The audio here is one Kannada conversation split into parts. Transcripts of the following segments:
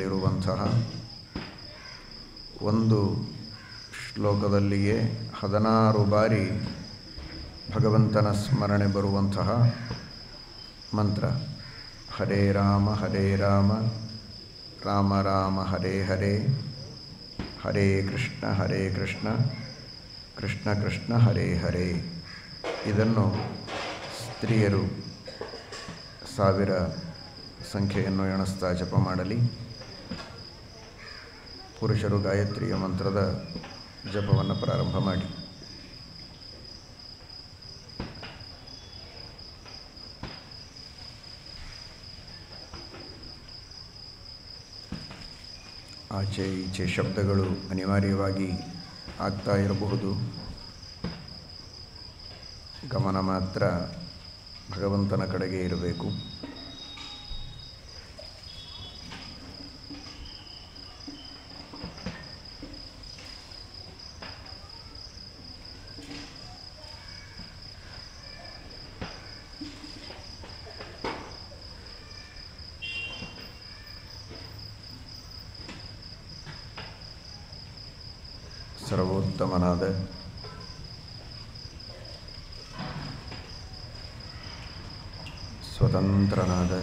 ಶ್ಲೋಕದಲ್ಲಿರುವಂತಹ ಒಂದು ಶ್ಲೋಕದಲ್ಲಿಯೇ ಹದಿನಾರು ಬಾರಿ ಭಗವಂತನ ಸ್ಮರಣೆ ಬರುವಂತಹ ಮಂತ್ರ ಹರೇ ರಾಮ ಹರೇ ರಾಮ ರಾಮ ರಾಮ ಹರೇ ಹರೇ ಹರೇ ಕೃಷ್ಣ ಹರೇ ಕೃಷ್ಣ ಕೃಷ್ಣ ಕೃಷ್ಣ ಹರೇ ಹರೇ ಇದನ್ನು ಸ್ತ್ರೀಯರು ಸಾವಿರ ಸಂಖ್ಯೆಯನ್ನು ಎಣಿಸ್ತಾ ಜಪ ಮಾಡಲಿ ಪುರುಷರು ಗಾಯತ್ರಿಯ ಮಂತ್ರದ ಜಪವನ್ನು ಪ್ರಾರಂಭ ಮಾಡಿ ಆಚೆ ಈಚೆ ಶಬ್ದಗಳು ಅನಿವಾರ್ಯವಾಗಿ ಆಗ್ತಾ ಇರಬಹುದು ಗಮನ ಮಾತ್ರ ಭಗವಂತನ ಕಡೆಗೆ ಇರಬೇಕು ಸರ್ವೋತ್ತಮನಾದ ಸ್ವತಂತ್ರನಾದ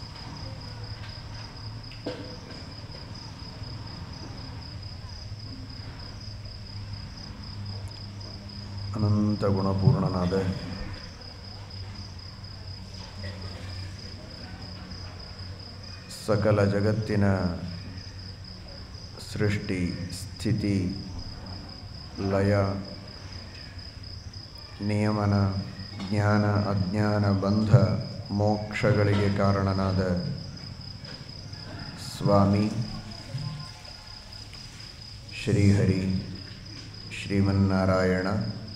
ಅನಂತ ಗುಣಪೂರ್ಣನಾದ ಸಕಲ ಜಗತ್ತಿನ ಸೃಷ್ಟಿ ಸ್ಥಿತಿ ಲಯ ನಿಯಮನ ಜ್ಞಾನ ಅಜ್ಞಾನ ಬಂಧ ಮೋಕ್ಷಗಳಿಗೆ ಕಾರಣನಾದ ಸ್ವಾಮಿ ಶ್ರೀಹರಿ ಶ್ರೀಮನ್ನಾರಾಯಣ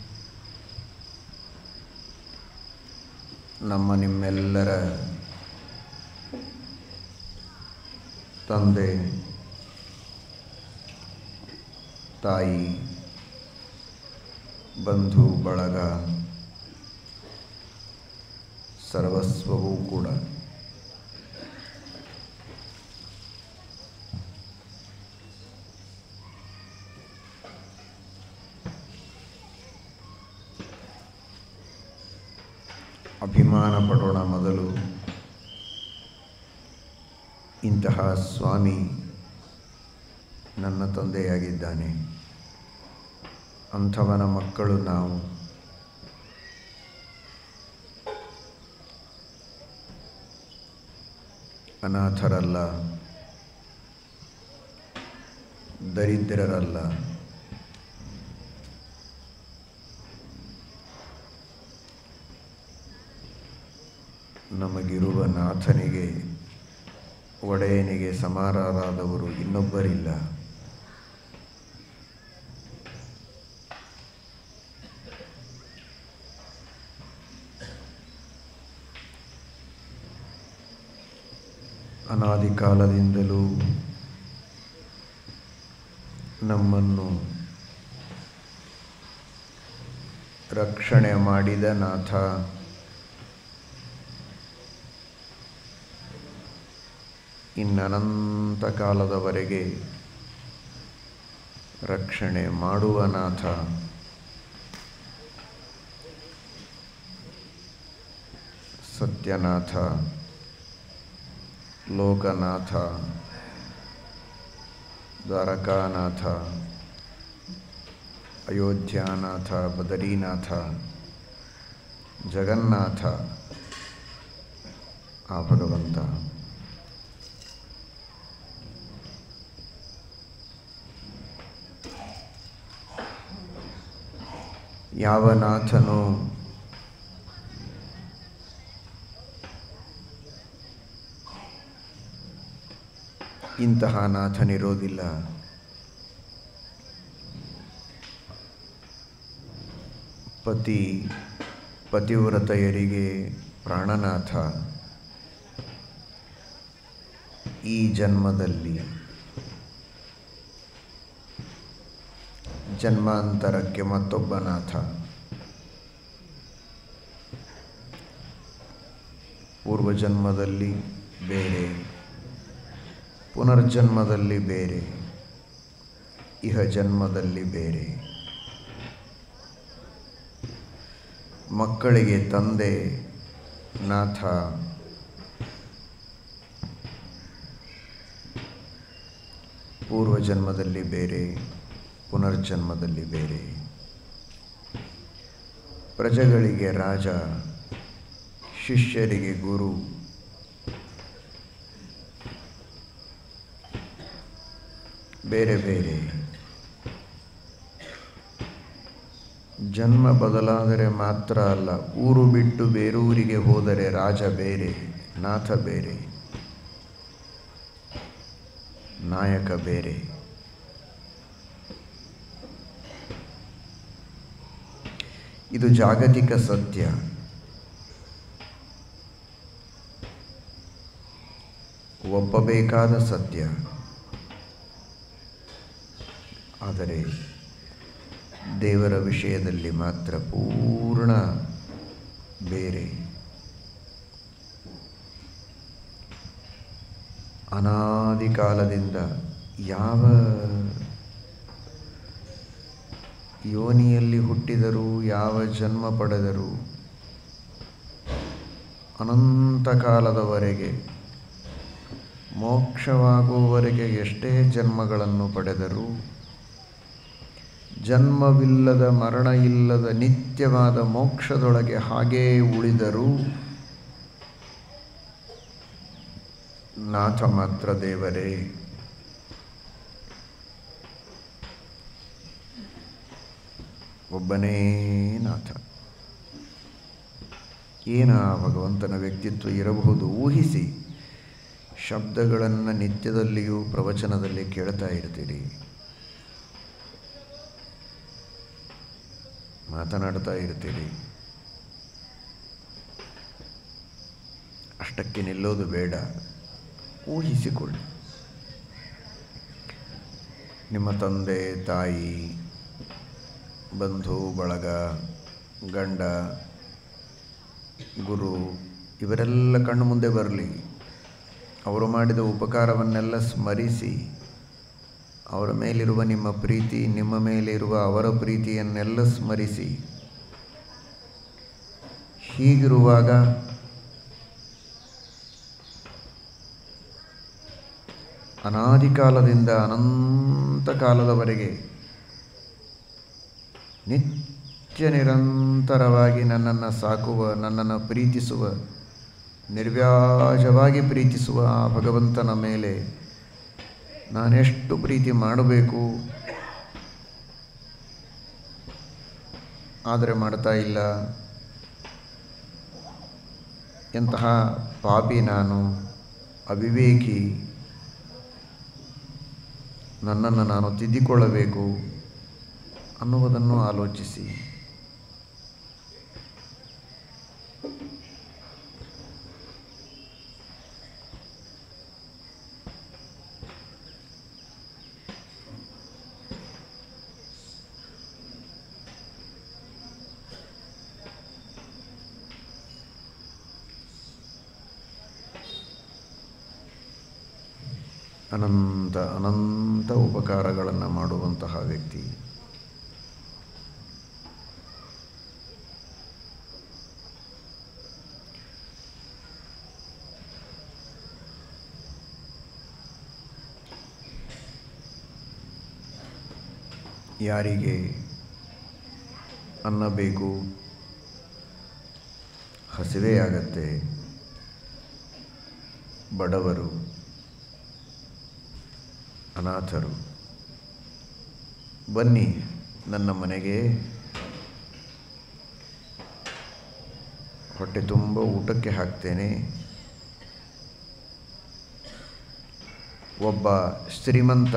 ನಮ್ಮ ನಿಮ್ಮೆಲ್ಲರ ತಂದೆ ತಾಯಿ ಬಂಧು ಬಳಗ ಸರ್ವಸ್ವವೂ ಕೂಡ ಅಭಿಮಾನ ಪಡೋಣ ಮೊದಲು ಇಂತಹ ಸ್ವಾಮಿ ನನ್ನ ತಂದೆಯಾಗಿದ್ದಾನೆ ಅಂಥವನ ಮಕ್ಕಳು ನಾವು ಅನಾಥರಲ್ಲ ದರಿದ್ರರಲ್ಲ ನಮಗಿರುವ ನಾಥನಿಗೆ ಒಡೆಯನಿಗೆ ಸಮಾನರಾದವರು ಇನ್ನೊಬ್ಬರಿಲ್ಲ ಅನಾದಿ ಕಾಲದಿಂದಲೂ ನಮ್ಮನ್ನು ರಕ್ಷಣೆ ಮಾಡಿದ ನಾಥ ಇನ್ನನಂತ ಕಾಲದವರೆಗೆ ರಕ್ಷಣೆ ಮಾಡುವ ನಾಥ ಸತ್ಯನಾಥ ಲೋಕನಾಥ ದ್ವಾರಕಾನಾಥ ಅಯೋಧ್ಯಾನಾಥ ಬದರೀನಾಥ ಜಗನ್ನಾಥ ಆ ಭಗವಂತ ಯಾವ ನಾಥನು ಇಂತಹ ನಾಥನಿರೋದಿಲ್ಲ ಪತಿ ಪತಿವ್ರತೆಯರಿಗೆ ಪ್ರಾಣನಾಥ ಈ ಜನ್ಮದಲ್ಲಿ ಜನ್ಮಾಂತರಕ್ಕೆ ಮತ್ತೊಬ್ಬ ನಾಥ ಪೂರ್ವಜನ್ಮದಲ್ಲಿ ಬೇರೆ ಪುನರ್ಜನ್ಮದಲ್ಲಿ ಬೇರೆ ಇಹ ಜನ್ಮದಲ್ಲಿ ಬೇರೆ ಮಕ್ಕಳಿಗೆ ತಂದೆ ನಾಥ ಪೂರ್ವಜನ್ಮದಲ್ಲಿ ಬೇರೆ ಪುನರ್ಜನ್ಮದಲ್ಲಿ ಬೇರೆ ಪ್ರಜೆಗಳಿಗೆ ರಾಜ ಶಿಷ್ಯರಿಗೆ ಗುರು ಬೇರೆ ಬೇರೆ ಜನ್ಮ ಬದಲಾದರೆ ಮಾತ್ರ ಅಲ್ಲ ಊರು ಬಿಟ್ಟು ಬೇರೂರಿಗೆ ಹೋದರೆ ರಾಜ ಬೇರೆ ನಾಥ ಬೇರೆ ನಾಯಕ ಬೇರೆ ಇದು ಜಾಗತಿಕ ಸತ್ಯ ಒಪ್ಪಬೇಕಾದ ಸತ್ಯ ಆದರೆ ದೇವರ ವಿಷಯದಲ್ಲಿ ಮಾತ್ರ ಪೂರ್ಣ ಬೇರೆ ಅನಾದಿ ಕಾಲದಿಂದ ಯಾವ ಯೋನಿಯಲ್ಲಿ ಹುಟ್ಟಿದರೂ ಯಾವ ಜನ್ಮ ಪಡೆದರೂ ಅನಂತ ಕಾಲದವರೆಗೆ ಮೋಕ್ಷವಾಗುವವರೆಗೆ ಎಷ್ಟೇ ಜನ್ಮಗಳನ್ನು ಪಡೆದರೂ ಜನ್ಮವಿಲ್ಲದ ಮರಣ ಇಲ್ಲದ ನಿತ್ಯವಾದ ಮೋಕ್ಷದೊಳಗೆ ಹಾಗೇ ಉಳಿದರೂ ನಾಥ ಮಾತ್ರ ದೇವರೇ ಒಬ್ಬನೇ ನಾಥ ಏನ ಆ ಭಗವಂತನ ವ್ಯಕ್ತಿತ್ವ ಇರಬಹುದು ಊಹಿಸಿ ಶಬ್ದಗಳನ್ನು ನಿತ್ಯದಲ್ಲಿಯೂ ಪ್ರವಚನದಲ್ಲಿ ಕೇಳ್ತಾ ಇರ್ತೀರಿ ಮಾತನಾಡ್ತಾ ಇರ್ತೀರಿ ಅಷ್ಟಕ್ಕೆ ನಿಲ್ಲೋದು ಬೇಡ ಊಹಿಸಿಕೊಳ್ಳಿ ನಿಮ್ಮ ತಂದೆ ತಾಯಿ ಬಂಧು ಬಳಗ ಗಂಡ ಗುರು ಇವರೆಲ್ಲ ಕಣ್ಣು ಮುಂದೆ ಬರಲಿ ಅವರು ಮಾಡಿದ ಉಪಕಾರವನ್ನೆಲ್ಲ ಸ್ಮರಿಸಿ ಅವರ ಮೇಲಿರುವ ನಿಮ್ಮ ಪ್ರೀತಿ ನಿಮ್ಮ ಮೇಲಿರುವ ಅವರ ಪ್ರೀತಿಯನ್ನೆಲ್ಲ ಸ್ಮರಿಸಿ ಹೀಗಿರುವಾಗ ಅನಾದಿ ಕಾಲದಿಂದ ಅನಂತ ಕಾಲದವರೆಗೆ ನಿತ್ಯ ನಿರಂತರವಾಗಿ ನನ್ನನ್ನು ಸಾಕುವ ನನ್ನನ್ನು ಪ್ರೀತಿಸುವ ನಿರ್ವ್ಯಾಜವಾಗಿ ಪ್ರೀತಿಸುವ ಆ ಭಗವಂತನ ಮೇಲೆ ನಾನೆಷ್ಟು ಪ್ರೀತಿ ಮಾಡಬೇಕು ಆದರೆ ಮಾಡ್ತಾ ಇಲ್ಲ ಎಂತಹ ಪಾಪಿ ನಾನು ಅವಿವೇಕಿ ನನ್ನನ್ನು ನಾನು ತಿದ್ದಿಕೊಳ್ಳಬೇಕು ಅನ್ನುವುದನ್ನು ಆಲೋಚಿಸಿ ಅನಂತ ಅನಂತ ಉಪಕಾರಗಳನ್ನು ಮಾಡುವಂತಹ ವ್ಯಕ್ತಿ ಯಾರಿಗೆ ಅನ್ನ ಬೇಕು ಹಸಿವೆಯಾಗತ್ತೆ ಬಡವರು ಅನಾಥರು ಬನ್ನಿ ನನ್ನ ಮನೆಗೆ ಹೊಟ್ಟೆ ತುಂಬ ಊಟಕ್ಕೆ ಹಾಕ್ತೇನೆ ಒಬ್ಬ ಶ್ರೀಮಂತ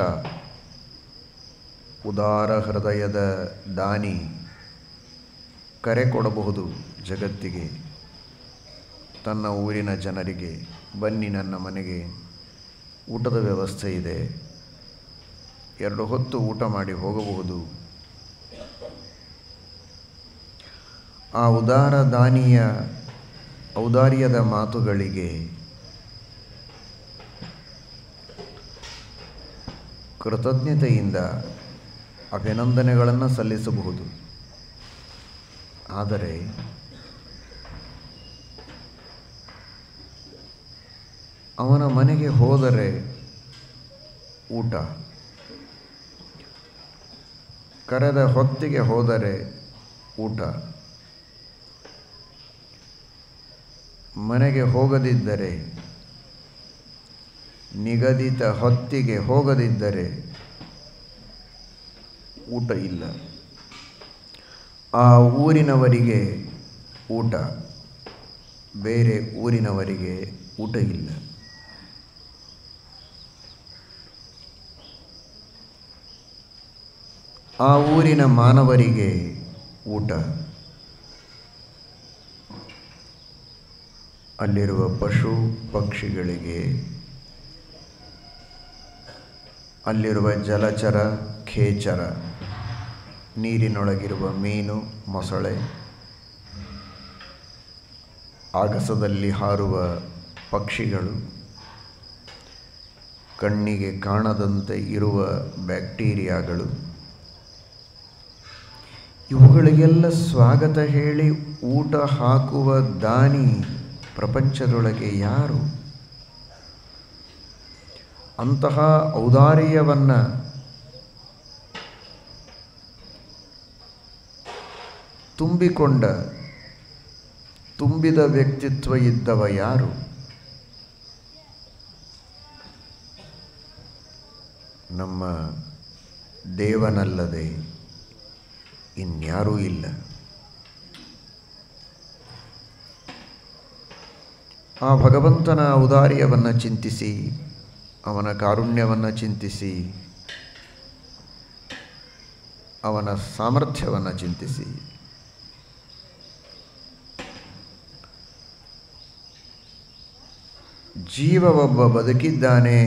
ಉದಾರ ಹೃದಯದ ದಾನಿ ಕರೆ ಕೊಡಬಹುದು ಜಗತ್ತಿಗೆ ತನ್ನ ಊರಿನ ಜನರಿಗೆ ಬನ್ನಿ ನನ್ನ ಮನೆಗೆ ಊಟದ ವ್ಯವಸ್ಥೆ ಇದೆ ಎರಡು ಹೊತ್ತು ಊಟ ಮಾಡಿ ಹೋಗಬಹುದು ಆ ಉದಾರ ದಾನಿಯ ಔದಾರ್ಯದ ಮಾತುಗಳಿಗೆ ಕೃತಜ್ಞತೆಯಿಂದ ಅಭಿನಂದನೆಗಳನ್ನು ಸಲ್ಲಿಸಬಹುದು ಆದರೆ ಅವನ ಮನೆಗೆ ಹೋದರೆ ಊಟ ಕರೆದ ಹೊತ್ತಿಗೆ ಹೋದರೆ ಊಟ ಮನೆಗೆ ಹೋಗದಿದ್ದರೆ ನಿಗದಿತ ಹೊತ್ತಿಗೆ ಹೋಗದಿದ್ದರೆ ಊಟ ಇಲ್ಲ ಆ ಊರಿನವರಿಗೆ ಊಟ ಬೇರೆ ಊರಿನವರಿಗೆ ಊಟ ಇಲ್ಲ ಆ ಊರಿನ ಮಾನವರಿಗೆ ಊಟ ಅಲ್ಲಿರುವ ಪಶು ಪಕ್ಷಿಗಳಿಗೆ ಅಲ್ಲಿರುವ ಜಲಚರ ಖೇಚರ ನೀರಿನೊಳಗಿರುವ ಮೀನು ಮೊಸಳೆ ಆಗಸದಲ್ಲಿ ಹಾರುವ ಪಕ್ಷಿಗಳು ಕಣ್ಣಿಗೆ ಕಾಣದಂತೆ ಇರುವ ಬ್ಯಾಕ್ಟೀರಿಯಾಗಳು ಇವುಗಳಿಗೆಲ್ಲ ಸ್ವಾಗತ ಹೇಳಿ ಊಟ ಹಾಕುವ ದಾನಿ ಪ್ರಪಂಚದೊಳಗೆ ಯಾರು ಅಂತಹ ಔದಾರ್ಯವನ್ನು ತುಂಬಿಕೊಂಡ ತುಂಬಿದ ವ್ಯಕ್ತಿತ್ವ ಇದ್ದವ ಯಾರು ನಮ್ಮ ದೇವನಲ್ಲದೆ ಇನ್ಯಾರೂ ಇಲ್ಲ ಆ ಭಗವಂತನ ಔದಾರ್ಯವನ್ನು ಚಿಂತಿಸಿ ಅವನ ಕಾರುಣ್ಯವನ್ನು ಚಿಂತಿಸಿ ಅವನ ಸಾಮರ್ಥ್ಯವನ್ನು ಚಿಂತಿಸಿ ಜೀವ ಒಬ್ಬ ಬದುಕಿದ್ದಾನೆ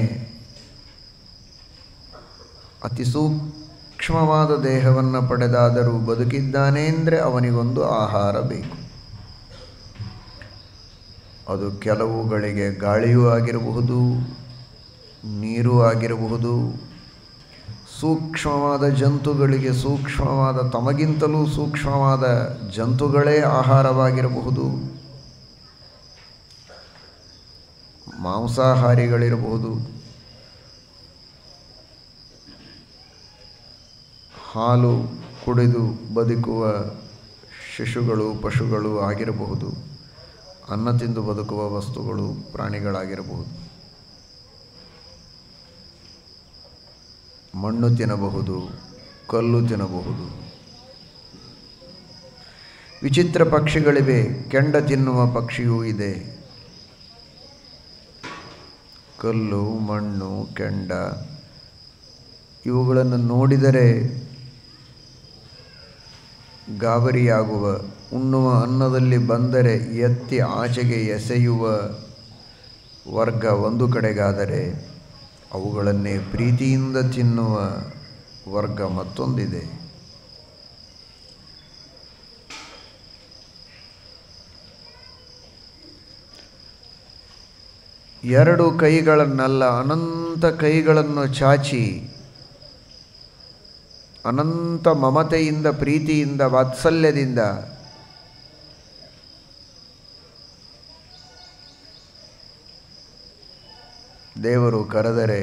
ಅತಿ ಸೂಕ್ಷ್ಮವಾದ ದೇಹವನ್ನು ಪಡೆದಾದರೂ ಬದುಕಿದ್ದಾನೆ ಅಂದರೆ ಅವನಿಗೊಂದು ಆಹಾರ ಬೇಕು ಅದು ಕೆಲವುಗಳಿಗೆ ಗಾಳಿಯೂ ಆಗಿರಬಹುದು ನೀರು ಆಗಿರಬಹುದು ಸೂಕ್ಷ್ಮವಾದ ಜಂತುಗಳಿಗೆ ಸೂಕ್ಷ್ಮವಾದ ತಮಗಿಂತಲೂ ಸೂಕ್ಷ್ಮವಾದ ಜಂತುಗಳೇ ಆಹಾರವಾಗಿರಬಹುದು ಮಾಂಸಾಹಾರಿಗಳಿರಬಹುದು ಹಾಲು ಕುಡಿದು ಬದುಕುವ ಶಿಶುಗಳು ಪಶುಗಳು ಆಗಿರಬಹುದು ಅನ್ನ ತಿಂದು ಬದುಕುವ ವಸ್ತುಗಳು ಪ್ರಾಣಿಗಳಾಗಿರಬಹುದು ಮಣ್ಣು ತಿನ್ನಬಹುದು ಕಲ್ಲು ತಿನ್ನಬಹುದು ವಿಚಿತ್ರ ಪಕ್ಷಿಗಳಿವೆ ಕೆಂಡ ತಿನ್ನುವ ಪಕ್ಷಿಯೂ ಇದೆ ಕಲ್ಲು ಮಣ್ಣು ಕೆಂಡ ಇವುಗಳನ್ನು ನೋಡಿದರೆ ಗಾಬರಿಯಾಗುವ ಉಣ್ಣುವ ಅನ್ನದಲ್ಲಿ ಬಂದರೆ ಎತ್ತಿ ಆಚೆಗೆ ಎಸೆಯುವ ವರ್ಗ ಒಂದು ಕಡೆಗಾದರೆ ಅವುಗಳನ್ನೇ ಪ್ರೀತಿಯಿಂದ ತಿನ್ನುವ ವರ್ಗ ಮತ್ತೊಂದಿದೆ ಎರಡು ಕೈಗಳನ್ನಲ್ಲ ಅನಂತ ಕೈಗಳನ್ನು ಚಾಚಿ ಅನಂತ ಮಮತೆಯಿಂದ ಪ್ರೀತಿಯಿಂದ ವಾತ್ಸಲ್ಯದಿಂದ ದೇವರು ಕರೆದರೆ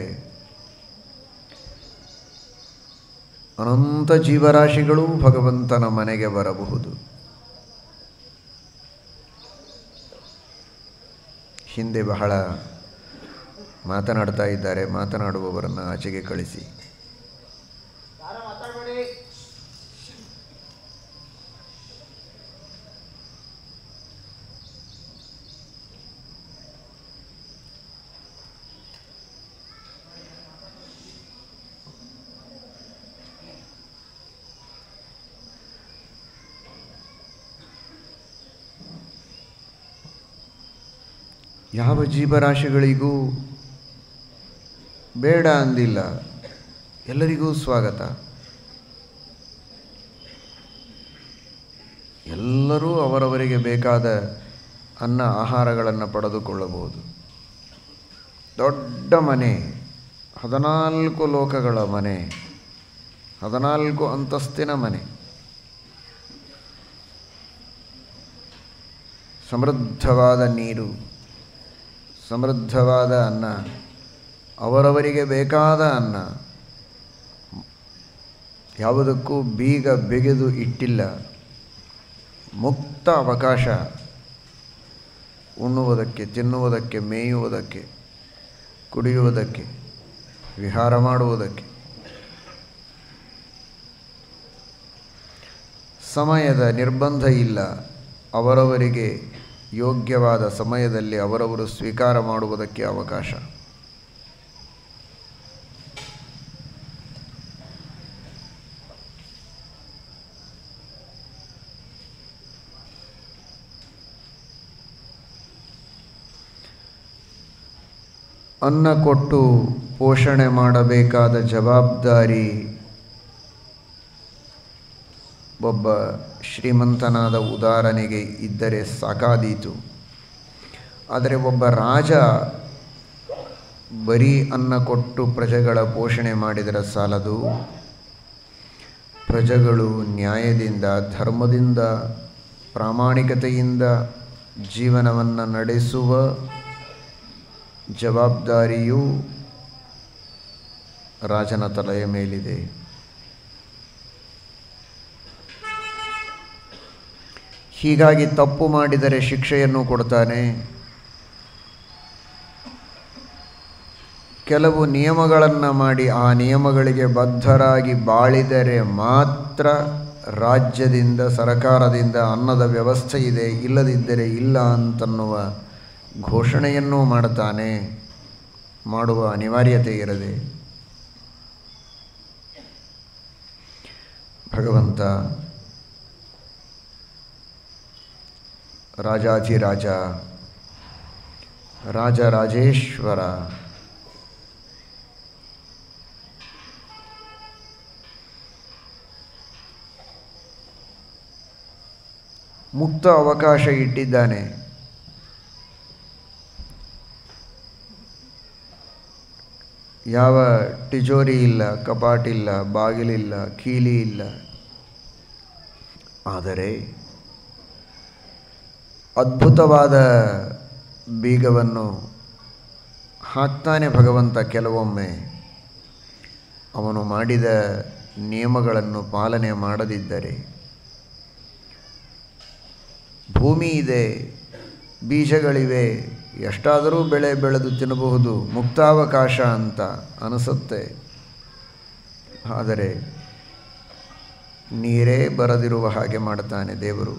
ಅನಂತ ಜೀವರಾಶಿಗಳು ಭಗವಂತನ ಮನೆಗೆ ಬರಬಹುದು ಹಿಂದೆ ಬಹಳ ಮಾತನಾಡ್ತಾ ಇದ್ದಾರೆ ಮಾತನಾಡುವವರನ್ನು ಆಚೆಗೆ ಕಳಿಸಿ ಯಾರ ಮಾತಾಡಬೇಡಿ ಯಾವ ಜೀವರಾಶಿಗಳಿಗೂ ಬೇಡ ಅಂದಿಲ್ಲ ಎಲ್ಲರಿಗೂ ಸ್ವಾಗತ ಎಲ್ಲರೂ ಅವರವರಿಗೆ ಬೇಕಾದ ಅನ್ನ ಆಹಾರಗಳನ್ನು ಪಡೆದುಕೊಳ್ಳಬಹುದು ದೊಡ್ಡ ಮನೆ ಹದಿನಾಲ್ಕು ಲೋಕಗಳ ಮನೆ ಹದಿನಾಲ್ಕು ಅಂತಸ್ತಿನ ಮನೆ ಸಮೃದ್ಧವಾದ ನೀರು ಸಮೃದ್ಧವಾದ ಅನ್ನ ಅವರವರಿಗೆ ಬೇಕಾದ ಅನ್ನ ಯಾವುದಕ್ಕೂ ಬೀಗ ಬೆಗೆದು ಇಟ್ಟಿಲ್ಲ ಮುಕ್ತ ಅವಕಾಶ ಉಣ್ಣುವುದಕ್ಕೆ ತಿನ್ನುವುದಕ್ಕೆ ಮೇಯುವುದಕ್ಕೆ ಕುಡಿಯುವುದಕ್ಕೆ ವಿಹಾರ ಮಾಡುವುದಕ್ಕೆ ಸಮಯದ ನಿರ್ಬಂಧ ಇಲ್ಲ ಅವರವರಿಗೆ ಯೋಗ್ಯವಾದ ಸಮಯದಲ್ಲಿ ಅವರವರು ಸ್ವೀಕಾರ ಮಾಡುವುದಕ್ಕೆ ಅವಕಾಶ ಅನ್ನ ಕೊಟ್ಟು ಪೋಷಣೆ ಮಾಡಬೇಕಾದ ಜವಾಬ್ದಾರಿ ಒಬ್ಬ ಶ್ರೀಮಂತನಾದ ಉದಾಹರಣೆಗೆ ಇದ್ದರೆ ಸಾಕಾದೀತು ಆದರೆ ಒಬ್ಬ ರಾಜ ಬರೀ ಅನ್ನ ಕೊಟ್ಟು ಪ್ರಜೆಗಳ ಪೋಷಣೆ ಮಾಡಿದರೆ ಸಾಲದು ಪ್ರಜೆಗಳು ನ್ಯಾಯದಿಂದ ಧರ್ಮದಿಂದ ಪ್ರಾಮಾಣಿಕತೆಯಿಂದ ಜೀವನವನ್ನು ನಡೆಸುವ ಜವಾಬ್ದಾರಿಯೂ ರಾಜನ ತಲೆಯ ಮೇಲಿದೆ ಹೀಗಾಗಿ ತಪ್ಪು ಮಾಡಿದರೆ ಶಿಕ್ಷೆಯನ್ನು ಕೊಡ್ತಾನೆ ಕೆಲವು ನಿಯಮಗಳನ್ನು ಮಾಡಿ ಆ ನಿಯಮಗಳಿಗೆ ಬದ್ಧರಾಗಿ ಬಾಳಿದರೆ ಮಾತ್ರ ರಾಜ್ಯದಿಂದ ಸರಕಾರದಿಂದ ಅನ್ನದ ವ್ಯವಸ್ಥೆ ಇದೆ ಇಲ್ಲದಿದ್ದರೆ ಇಲ್ಲ ಅಂತನ್ನುವ ಘೋಷಣೆಯನ್ನೂ ಮಾಡ್ತಾನೆ ಮಾಡುವ ಅನಿವಾರ್ಯತೆ ಇರದೆ ಭಗವಂತ ರಾಜಾಧಿರಾಜ ರಾಜರಾಜೇಶ್ವರ ಮುಕ್ತ ಅವಕಾಶ ಇಟ್ಟಿದ್ದಾನೆ ಯಾವ ಟಿಜೋರಿ ಇಲ್ಲ ಕಪಾಟಿಲ್ಲ ಬಾಗಿಲಿಲ್ಲ ಕೀಲಿ ಇಲ್ಲ ಆದರೆ ಅದ್ಭುತವಾದ ಬೀಗವನ್ನು ಹಾಕ್ತಾನೆ ಭಗವಂತ ಕೆಲವೊಮ್ಮೆ ಅವನು ಮಾಡಿದ ನಿಯಮಗಳನ್ನು ಪಾಲನೆ ಮಾಡದಿದ್ದರೆ ಭೂಮಿ ಇದೆ ಬೀಜಗಳಿವೆ ಎಷ್ಟಾದರೂ ಬೆಳೆ ಬೆಳೆದು ತಿನ್ನಬಹುದು ಮುಕ್ತಾವಕಾಶ ಅಂತ ಅನಿಸುತ್ತೆ ಆದರೆ ನೀರೇ ಬರದಿರುವ ಹಾಗೆ ಮಾಡ್ತಾನೆ ದೇವರು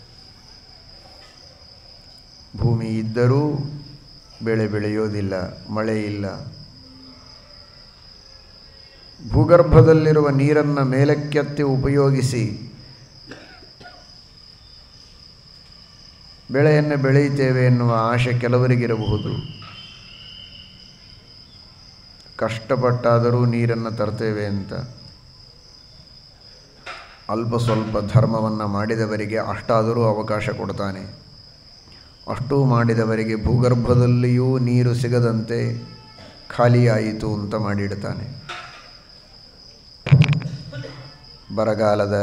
ಭೂಮಿ ಇದ್ದರೂ ಬೆಳೆ ಬೆಳೆಯೋದಿಲ್ಲ ಮಳೆ ಇಲ್ಲ ಭೂಗರ್ಭದಲ್ಲಿರುವ ನೀರನ್ನು ಮೇಲಕ್ಕೆತ್ತಿ ಉಪಯೋಗಿಸಿ ಬೆಳೆಯನ್ನು ಬೆಳೆಯುತ್ತೇವೆ ಎನ್ನುವ ಆಶೆ ಕೆಲವರಿಗಿರಬಹುದು ಕಷ್ಟಪಟ್ಟಾದರೂ ನೀರನ್ನು ತರ್ತೇವೆ ಅಂತ ಅಲ್ಪ ಸ್ವಲ್ಪ ಧರ್ಮವನ್ನು ಮಾಡಿದವರಿಗೆ ಅಷ್ಟಾದರೂ ಅವಕಾಶ ಕೊಡ್ತಾನೆ ಅಷ್ಟೂ ಮಾಡಿದವರಿಗೆ ಭೂಗರ್ಭದಲ್ಲಿಯೂ ನೀರು ಸಿಗದಂತೆ ಖಾಲಿಯಾಯಿತು ಅಂತ ಮಾಡಿಡ್ತಾನೆ ಬರಗಾಲದ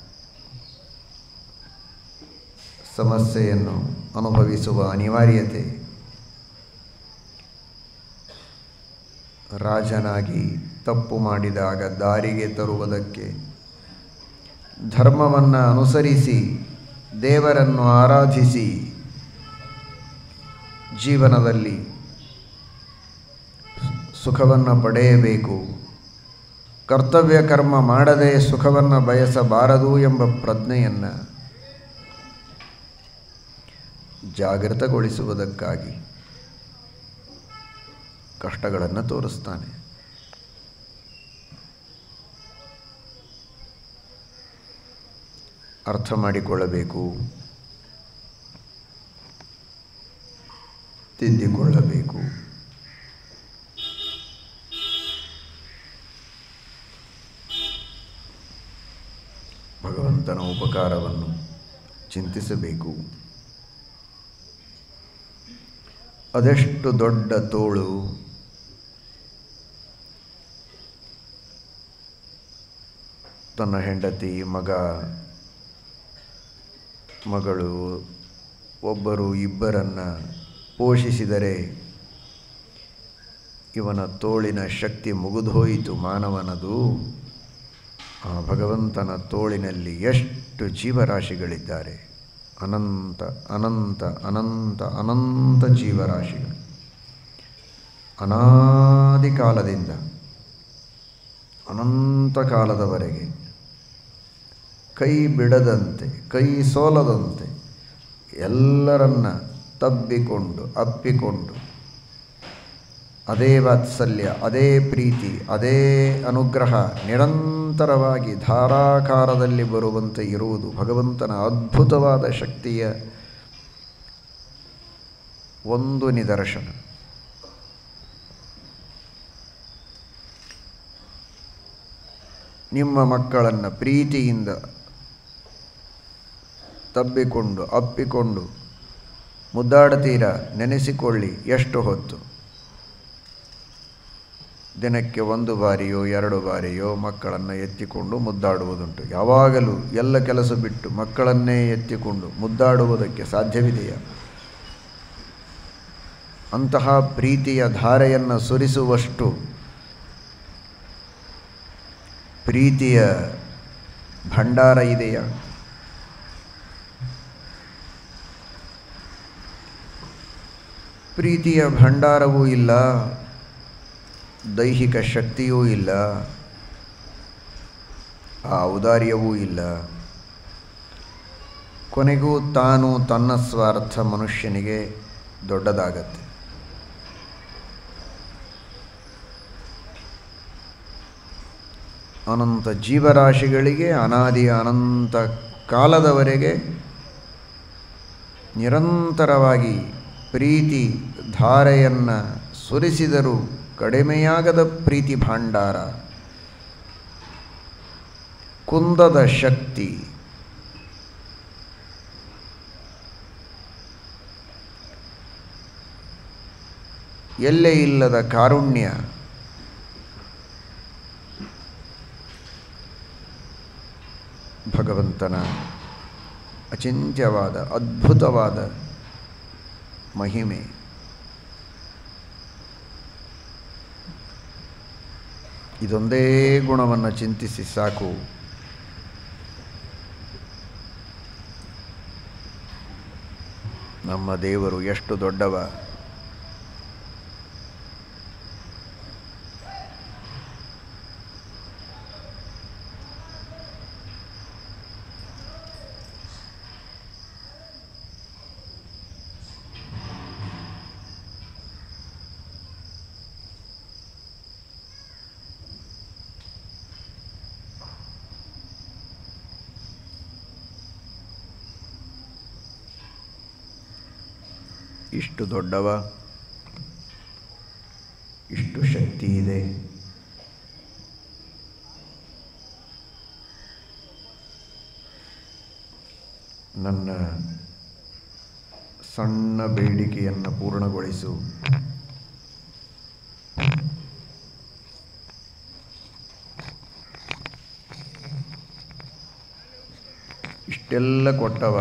ಸಮಸ್ಯೆಯನ್ನು ಅನುಭವಿಸುವ ಅನಿವಾರ್ಯತೆ ರಾಜನಾಗಿ ತಪ್ಪು ಮಾಡಿದಾಗ ದಾರಿಗೆ ತರುವುದಕ್ಕೆ ಧರ್ಮವನ್ನು ಅನುಸರಿಸಿ ದೇವರನ್ನು ಆರಾಧಿಸಿ ಜೀವನದಲ್ಲಿ ಸುಖವನ್ನು ಪಡೆಯಬೇಕು ಕರ್ತವ್ಯ ಕರ್ಮ ಮಾಡದೆ ಸುಖವನ್ನು ಬಯಸಬಾರದು ಎಂಬ ಪ್ರಜ್ಞೆಯನ್ನು ಜಾಗೃತಗೊಳಿಸುವುದಕ್ಕಾಗಿ ಕಷ್ಟಗಳನ್ನು ತೋರಿಸ್ತಾನೆ ಅರ್ಥ ಮಾಡಿಕೊಳ್ಳಬೇಕು ತಿದ್ದಿಕೊಳ್ಳಬೇಕು ಭಗವಂತನ ಉಪಕಾರವನ್ನು ಚಿಂತಿಸಬೇಕು ಅದೆಷ್ಟು ದೊಡ್ಡ ತೋಳು ತನ್ನ ಹೆಂಡತಿ ಮಗ ಮಗಳು ಒಬ್ಬರು ಇಬ್ಬರನ್ನು ಪೋಷಿಸಿದರೆ ಇವನ ತೋಳಿನ ಶಕ್ತಿ ಮುಗಿದೋಯಿತು ಮಾನವನದು ಆ ಭಗವಂತನ ತೋಳಿನಲ್ಲಿ ಎಷ್ಟು ಜೀವರಾಶಿಗಳಿದ್ದಾರೆ ಅನಂತ ಅನಂತ ಅನಂತ ಅನಂತ ಜೀವರಾಶಿಗಳು ಅನಾದಿ ಕಾಲದಿಂದ ಅನಂತ ಕಾಲದವರೆಗೆ ಕೈ ಬಿಡದಂತೆ ಕೈ ಸೋಲದಂತೆ ಎಲ್ಲರನ್ನ ತಬ್ಬಿಕೊಂಡು ಅಪ್ಪಿಕೊಂಡು ಅದೇ ವಾತ್ಸಲ್ಯ ಅದೇ ಪ್ರೀತಿ ಅದೇ ಅನುಗ್ರಹ ನಿರಂತರವಾಗಿ ಧಾರಾಕಾರದಲ್ಲಿ ಬರುವಂತೆ ಇರುವುದು ಭಗವಂತನ ಅದ್ಭುತವಾದ ಶಕ್ತಿಯ ಒಂದು ನಿದರ್ಶನ ನಿಮ್ಮ ಮಕ್ಕಳನ್ನು ಪ್ರೀತಿಯಿಂದ ತಬ್ಬಿಕೊಂಡು ಅಪ್ಪಿಕೊಂಡು ಮುದ್ದಾಡ್ತೀರ ನೆನೆಸಿಕೊಳ್ಳಿ ಎಷ್ಟು ಹೊತ್ತು ದಿನಕ್ಕೆ ಒಂದು ಬಾರಿಯೋ ಎರಡು ಬಾರಿಯೋ ಮಕ್ಕಳನ್ನು ಎತ್ತಿಕೊಂಡು ಮುದ್ದಾಡುವುದುಂಟು ಯಾವಾಗಲೂ ಎಲ್ಲ ಕೆಲಸ ಬಿಟ್ಟು ಮಕ್ಕಳನ್ನೇ ಎತ್ತಿಕೊಂಡು ಮುದ್ದಾಡುವುದಕ್ಕೆ ಸಾಧ್ಯವಿದೆಯಾ ಅಂತಹ ಪ್ರೀತಿಯ ಧಾರೆಯನ್ನು ಸುರಿಸುವಷ್ಟು ಪ್ರೀತಿಯ ಭಂಡಾರ ಇದೆಯಾ ಪ್ರೀತಿಯ ಭಂಡಾರವೂ ಇಲ್ಲ ದೈಹಿಕ ಶಕ್ತಿಯೂ ಇಲ್ಲ ಆ ಔದಾರ್ಯವೂ ಇಲ್ಲ ಕೊನೆಗೂ ತಾನು ತನ್ನ ಸ್ವಾರ್ಥ ಮನುಷ್ಯನಿಗೆ ದೊಡ್ಡದಾಗತ್ತೆ ಅನಂತ ಜೀವರಾಶಿಗಳಿಗೆ ಅನಾದಿ ಅನಂತ ಕಾಲದವರೆಗೆ ನಿರಂತರವಾಗಿ ಪ್ರೀತಿ ಧಾರೆಯನ್ನು ಸುರಿಸಿದರೂ ಕಡಿಮೆಯಾಗದ ಪ್ರೀತಿ ಭಾಂಡಾರ ಕುಂದದ ಶಕ್ತಿ ಎಲ್ಲೇ ಇಲ್ಲದ ಕಾರುಣ್ಯ ಭಗವಂತನ ಅಚಿಂತ್ಯವಾದ ಅದ್ಭುತವಾದ ಮಹಿಮೆ ಇದೊಂದೇ ಗುಣವನ್ನು ಚಿಂತಿಸಿ ಸಾಕು ನಮ್ಮ ದೇವರು ಎಷ್ಟು ದೊಡ್ಡವ ಇಷ್ಟು ದೊಡ್ಡವ ಇಷ್ಟು ಶಕ್ತಿ ಇದೆ ನನ್ನ ಸಣ್ಣ ಬೇಡಿಕೆಯನ್ನು ಪೂರ್ಣಗೊಳಿಸು ಇಷ್ಟೆಲ್ಲ ಕೊಟ್ಟವ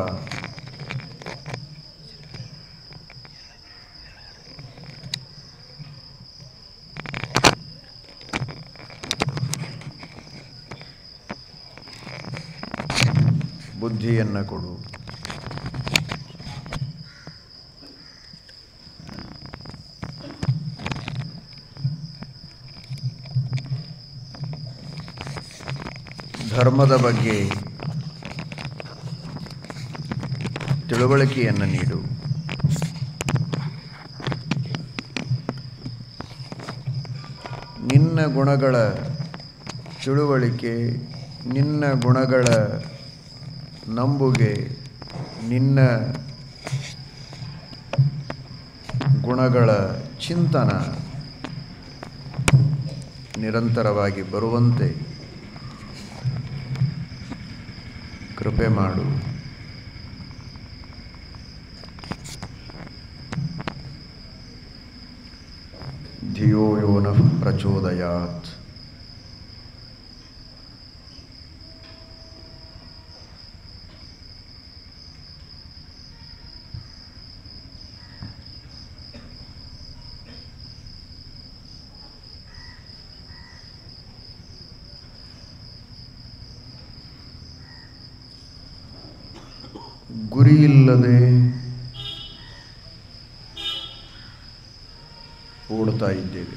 ಬುದ್ಧಿಯನ್ನು ಕೊಡು ಧರ್ಮದ ಬಗ್ಗೆ ತಿಳುವಳಿಕೆಯನ್ನು ನೀಡು ನಿನ್ನ ಗುಣಗಳ ತಿಳುವಳಿಕೆ ನಿನ್ನ ಗುಣಗಳ ನಂಬುಗೆ ನಿನ್ನ ಗುಣಗಳ ಚಿಂತನ ನಿರಂತರವಾಗಿ ಬರುವಂತೆ ಕೃಪೆ ಮಾಡು ಧಿಯೋ ಯೋ ನಃ ಪ್ರಚೋದಯಾತ್ ಗುರಿ ಇಲ್ಲದೆ ಓಡ್ತಾ ಇದ್ದೇವೆ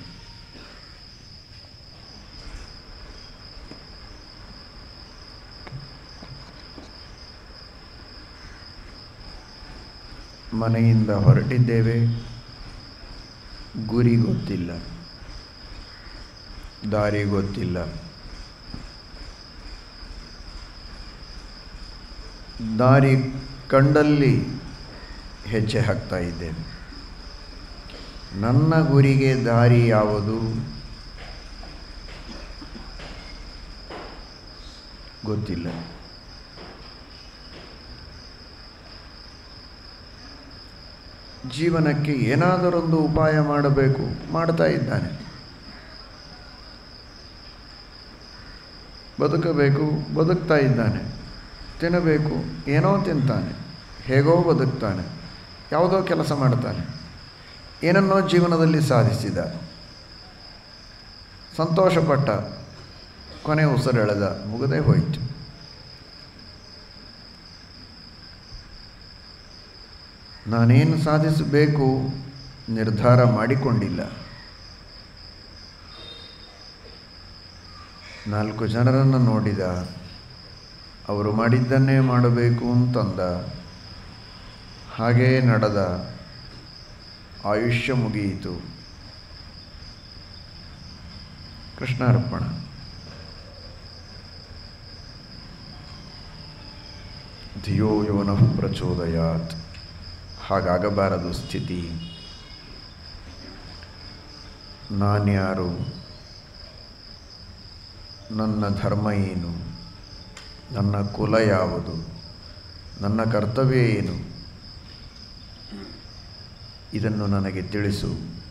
ಮನೆಯಿಂದ ಹೊರಟಿದ್ದೇವೆ ಗುರಿ ಗೊತ್ತಿಲ್ಲ ದಾರಿ ಗೊತ್ತಿಲ್ಲ ದಾರಿ ಕಂಡಲ್ಲಿ ಹೆಜ್ಜೆ ಹಾಕ್ತಾ ಇದ್ದೇನೆ ನನ್ನ ಗುರಿಗೆ ದಾರಿ ಯಾವುದು ಗೊತ್ತಿಲ್ಲ ಜೀವನಕ್ಕೆ ಏನಾದರೊಂದು ಉಪಾಯ ಮಾಡಬೇಕು ಮಾಡ್ತಾ ಇದ್ದಾನೆ ಬದುಕಬೇಕು ಬದುಕ್ತಾ ಇದ್ದಾನೆ ತಿನ್ನಬೇಕು ಏನೋ ತಿಂತಾನೆ ಹೇಗೋ ಬದುಕ್ತಾನೆ ಯಾವುದೋ ಕೆಲಸ ಮಾಡ್ತಾನೆ ಏನನ್ನೋ ಜೀವನದಲ್ಲಿ ಸಾಧಿಸಿದ ಸಂತೋಷಪಟ್ಟ ಕೊನೆ ಉಸಿರೆಳೆದ ಮುಗದೇ ಹೋಯಿತು ನಾನೇನು ಸಾಧಿಸಬೇಕು ನಿರ್ಧಾರ ಮಾಡಿಕೊಂಡಿಲ್ಲ ನಾಲ್ಕು ಜನರನ್ನು ನೋಡಿದ ಅವರು ಮಾಡಿದ್ದನ್ನೇ ಮಾಡಬೇಕು ಅಂತಂದ ಹಾಗೇ ನಡೆದ ಆಯುಷ್ಯ ಮುಗಿಯಿತು ಕೃಷ್ಣಾರ್ಪಣ ಧಿಯೋ ಯೋನಃ ಪ್ರಚೋದಯಾತ್ ಹಾಗಾಗಬಾರದು ಸ್ಥಿತಿ ನಾನ್ಯಾರು ನನ್ನ ಧರ್ಮ ಏನು ನನ್ನ ಕುಲ ಯಾವುದು ನನ್ನ ಕರ್ತವ್ಯ ಏನು ಇದನ್ನು ನನಗೆ ತಿಳಿಸು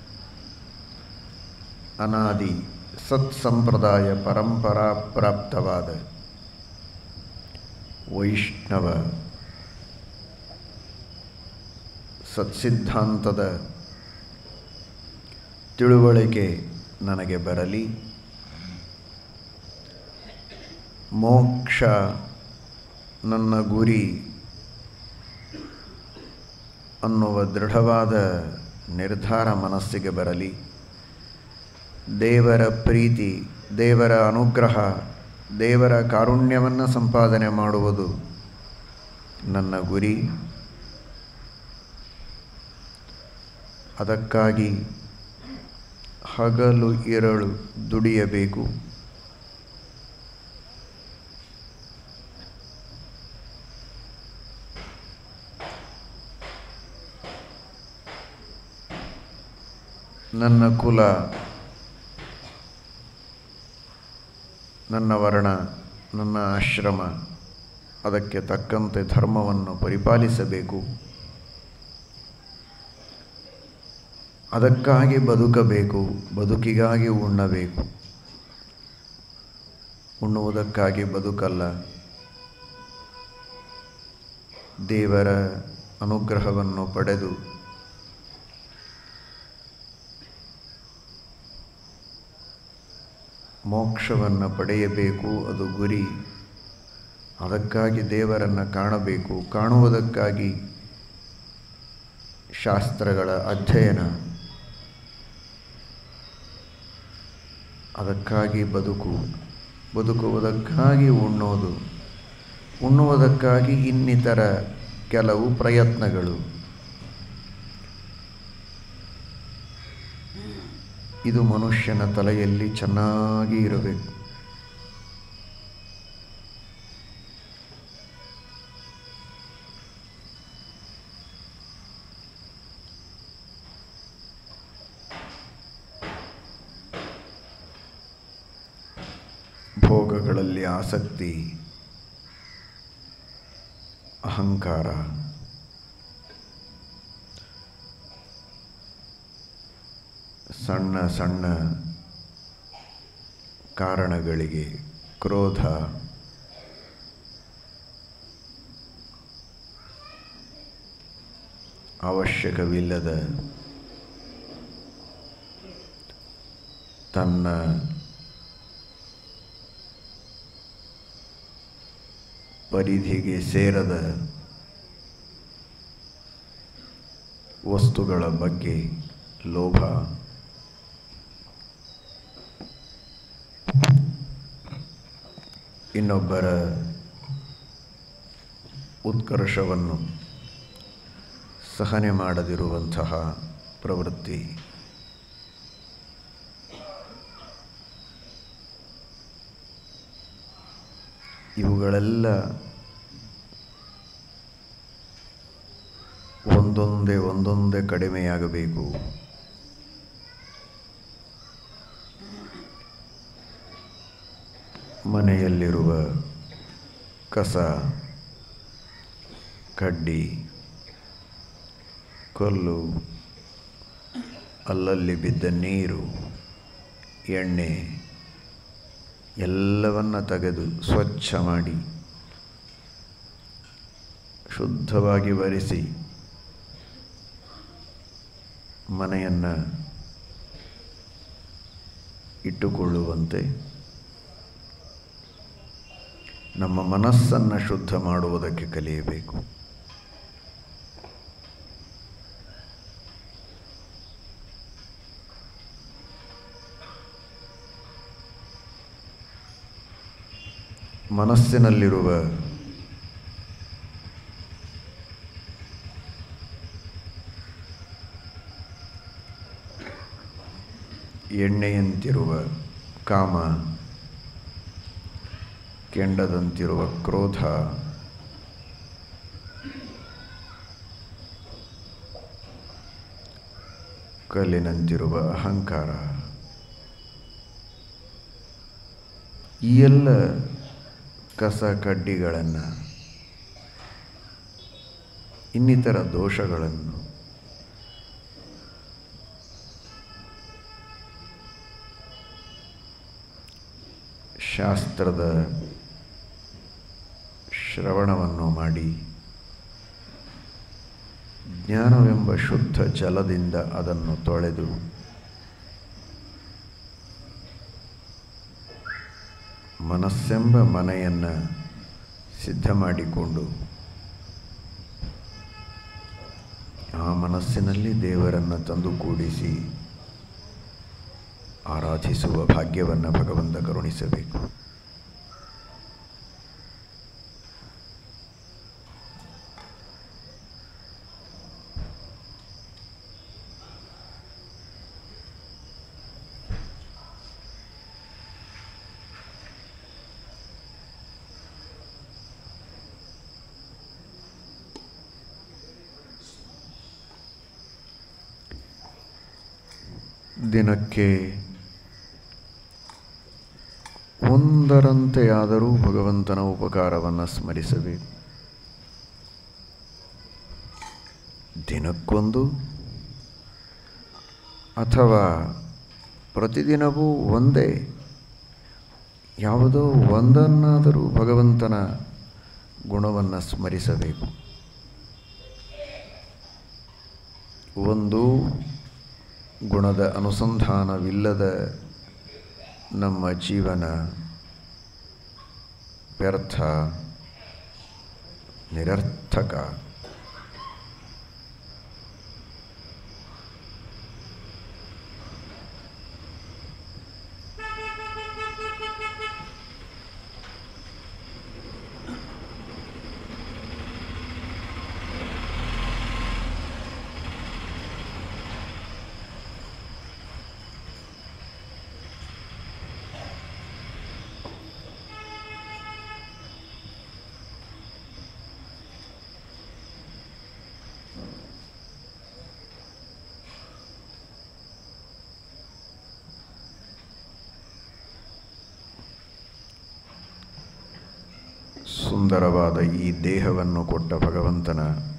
ಅನಾದಿ ಸತ್ಸಂಪ್ರದಾಯ ಪರಂಪರಾ ಪ್ರಾಪ್ತವಾದ ವೈಷ್ಣವ ಸತ್ಸಿದ್ಧಾಂತದ ತಿಳುವಳಿಕೆ ನನಗೆ ಬರಲಿ ಮೋಕ್ಷ ನನ್ನ ಗುರಿ ಅನ್ನುವ ದೃಢವಾದ ನಿರ್ಧಾರ ಮನಸ್ಸಿಗೆ ಬರಲಿ ದೇವರ ಪ್ರೀತಿ ದೇವರ ಅನುಗ್ರಹ ದೇವರ ಕಾರುಣ್ಯವನ್ನು ಸಂಪಾದನೆ ಮಾಡುವುದು ನನ್ನ ಗುರಿ ಅದಕ್ಕಾಗಿ ಹಗಲು ಇರಳು ದುಡಿಯಬೇಕು ನನ್ನ ಕುಲ ನನ್ನ ವರ್ಣ ನನ್ನ ಆಶ್ರಮ ಅದಕ್ಕೆ ತಕ್ಕಂತೆ ಧರ್ಮವನ್ನು ಪರಿಪಾಲಿಸಬೇಕು ಅದಕ್ಕಾಗಿ ಬದುಕಬೇಕು ಬದುಕಿಗಾಗಿ ಉಣ್ಣಬೇಕು ಉಣ್ಣುವುದಕ್ಕಾಗಿ ಬದುಕಲ್ಲ ದೇವರ ಅನುಗ್ರಹವನ್ನು ಪಡೆದು ಮೋಕ್ಷವನ್ನು ಪಡೆಯಬೇಕು ಅದು ಗುರಿ ಅದಕ್ಕಾಗಿ ದೇವರನ್ನು ಕಾಣಬೇಕು ಕಾಣುವುದಕ್ಕಾಗಿ ಶಾಸ್ತ್ರಗಳ ಅಧ್ಯಯನ ಅದಕ್ಕಾಗಿ ಬದುಕು ಬದುಕುವುದಕ್ಕಾಗಿ ಉಣ್ಣೋದು ಉಣ್ಣುವುದಕ್ಕಾಗಿ ಇನ್ನಿತರ ಕೆಲವು ಪ್ರಯತ್ನಗಳು ಇದು ಮನುಷ್ಯನ ತಲೆಯಲ್ಲಿ ಚೆನ್ನಾಗಿ ಇರಬೇಕು ಭೋಗಗಳಲ್ಲಿ ಆಸಕ್ತಿ ಅಹಂಕಾರ ಸಣ್ಣ ಸಣ್ಣ ಕಾರಣಗಳಿಗೆ ಕ್ರೋಧ ಅವಶ್ಯಕವಿಲ್ಲದ ತನ್ನ ಪರಿಧಿಗೆ ಸೇರದ ವಸ್ತುಗಳ ಬಗ್ಗೆ ಲೋಭ ಇನ್ನೊಬ್ಬರ ಉತ್ಕರ್ಷವನ್ನು ಸಹನೆ ಮಾಡದಿರುವಂತಹ ಪ್ರವೃತ್ತಿ ಇವುಗಳೆಲ್ಲ ಒಂದೊಂದೇ ಒಂದೊಂದೇ ಕಡಿಮೆಯಾಗಬೇಕು ಮನೆಯಲ್ಲಿರುವ ಕಸ ಕಡ್ಡಿ ಕಲ್ಲು ಅಲ್ಲಲ್ಲಿ ಬಿದ್ದ ನೀರು ಎಣ್ಣೆ ಎಲ್ಲವನ್ನ ತೆಗೆದು ಸ್ವಚ್ಛ ಮಾಡಿ ಶುದ್ಧವಾಗಿ ಬರಿಸಿ ಮನೆಯನ್ನು ಇಟ್ಟುಕೊಳ್ಳುವಂತೆ ನಮ್ಮ ಮನಸ್ಸನ್ನು ಶುದ್ಧ ಮಾಡುವುದಕ್ಕೆ ಕಲಿಯಬೇಕು ಮನಸ್ಸಿನಲ್ಲಿರುವ ಎಣ್ಣೆಯಂತಿರುವ ಕಾಮ ಕೆಂಡದಂತಿರುವ ಕ್ರೋಧ ಕಲ್ಲಿನಂತಿರುವ ಅಹಂಕಾರ ಈ ಎಲ್ಲ ಕಸ ಕಡ್ಡಿಗಳನ್ನು ಇನ್ನಿತರ ದೋಷಗಳನ್ನು ಶಾಸ್ತ್ರದ ಶ್ರವಣವನ್ನು ಮಾಡಿ ಜ್ಞಾನವೆಂಬ ಶುದ್ಧ ಜಲದಿಂದ ಅದನ್ನು ತೊಳೆದು ಮನಸ್ಸೆಂಬ ಮನೆಯನ್ನು ಸಿದ್ಧ ಮಾಡಿಕೊಂಡು ಆ ಮನಸ್ಸಿನಲ್ಲಿ ದೇವರನ್ನು ತಂದು ಕೂಡಿಸಿ ಆರಾಧಿಸುವ ಭಾಗ್ಯವನ್ನು ಭಗವಂತ ಕರುಣಿಸಬೇಕು ದಿನಕ್ಕೆ ಒಂದರಂತೆಯಾದರೂ ಭಗವಂತನ ಉಪಕಾರವನ್ನು ಸ್ಮರಿಸಬೇಕು ದಿನಕ್ಕೊಂದು ಅಥವಾ ಪ್ರತಿದಿನವೂ ಒಂದೇ ಯಾವುದೋ ಒಂದನ್ನಾದರೂ ಭಗವಂತನ ಗುಣವನ್ನು ಸ್ಮರಿಸಬೇಕು ಒಂದು ಗುಣದ ಅನುಸಂಧಾನವಿಲ್ಲದ ನಮ್ಮ ಜೀವನ ವ್ಯರ್ಥ ನಿರರ್ಥಕ ಸುಂದರವಾದ ಈ ದೇಹವನ್ನು ಕೊಟ್ಟ ಭಗವಂತನ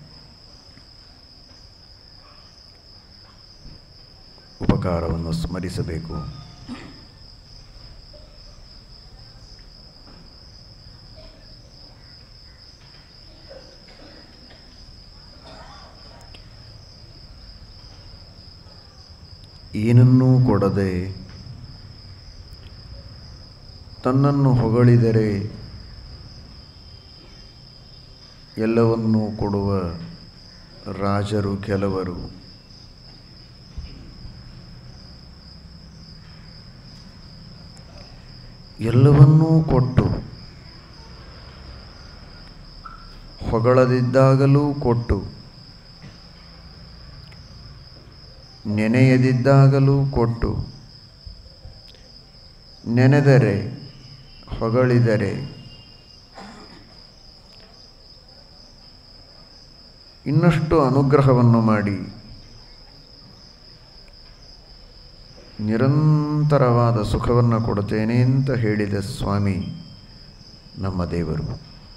ಉಪಕಾರವನ್ನು ಸ್ಮರಿಸಬೇಕು ಏನನ್ನೂ ಕೊಡದೆ ತನ್ನನ್ನು ಹೊಗಳಿದರೆ ಎಲ್ಲವನ್ನೂ ಕೊಡುವ ರಾಜರು ಕೆಲವರು ಎಲ್ಲವನ್ನೂ ಕೊಟ್ಟು ಹೊಗಳದಿದ್ದಾಗಲೂ ಕೊಟ್ಟು ನೆನೆಯದಿದ್ದಾಗಲೂ ಕೊಟ್ಟು ನೆನೆದರೆ ಹೊಗಳಿದರೆ ಇನ್ನಷ್ಟು ಅನುಗ್ರಹವನ್ನು ಮಾಡಿ ನಿರಂತರವಾದ ಸುಖವನ್ನು ಕೊಡುತ್ತೇನೆ ಅಂತ ಹೇಳಿದ ಸ್ವಾಮಿ ನಮ್ಮ ದೇವರು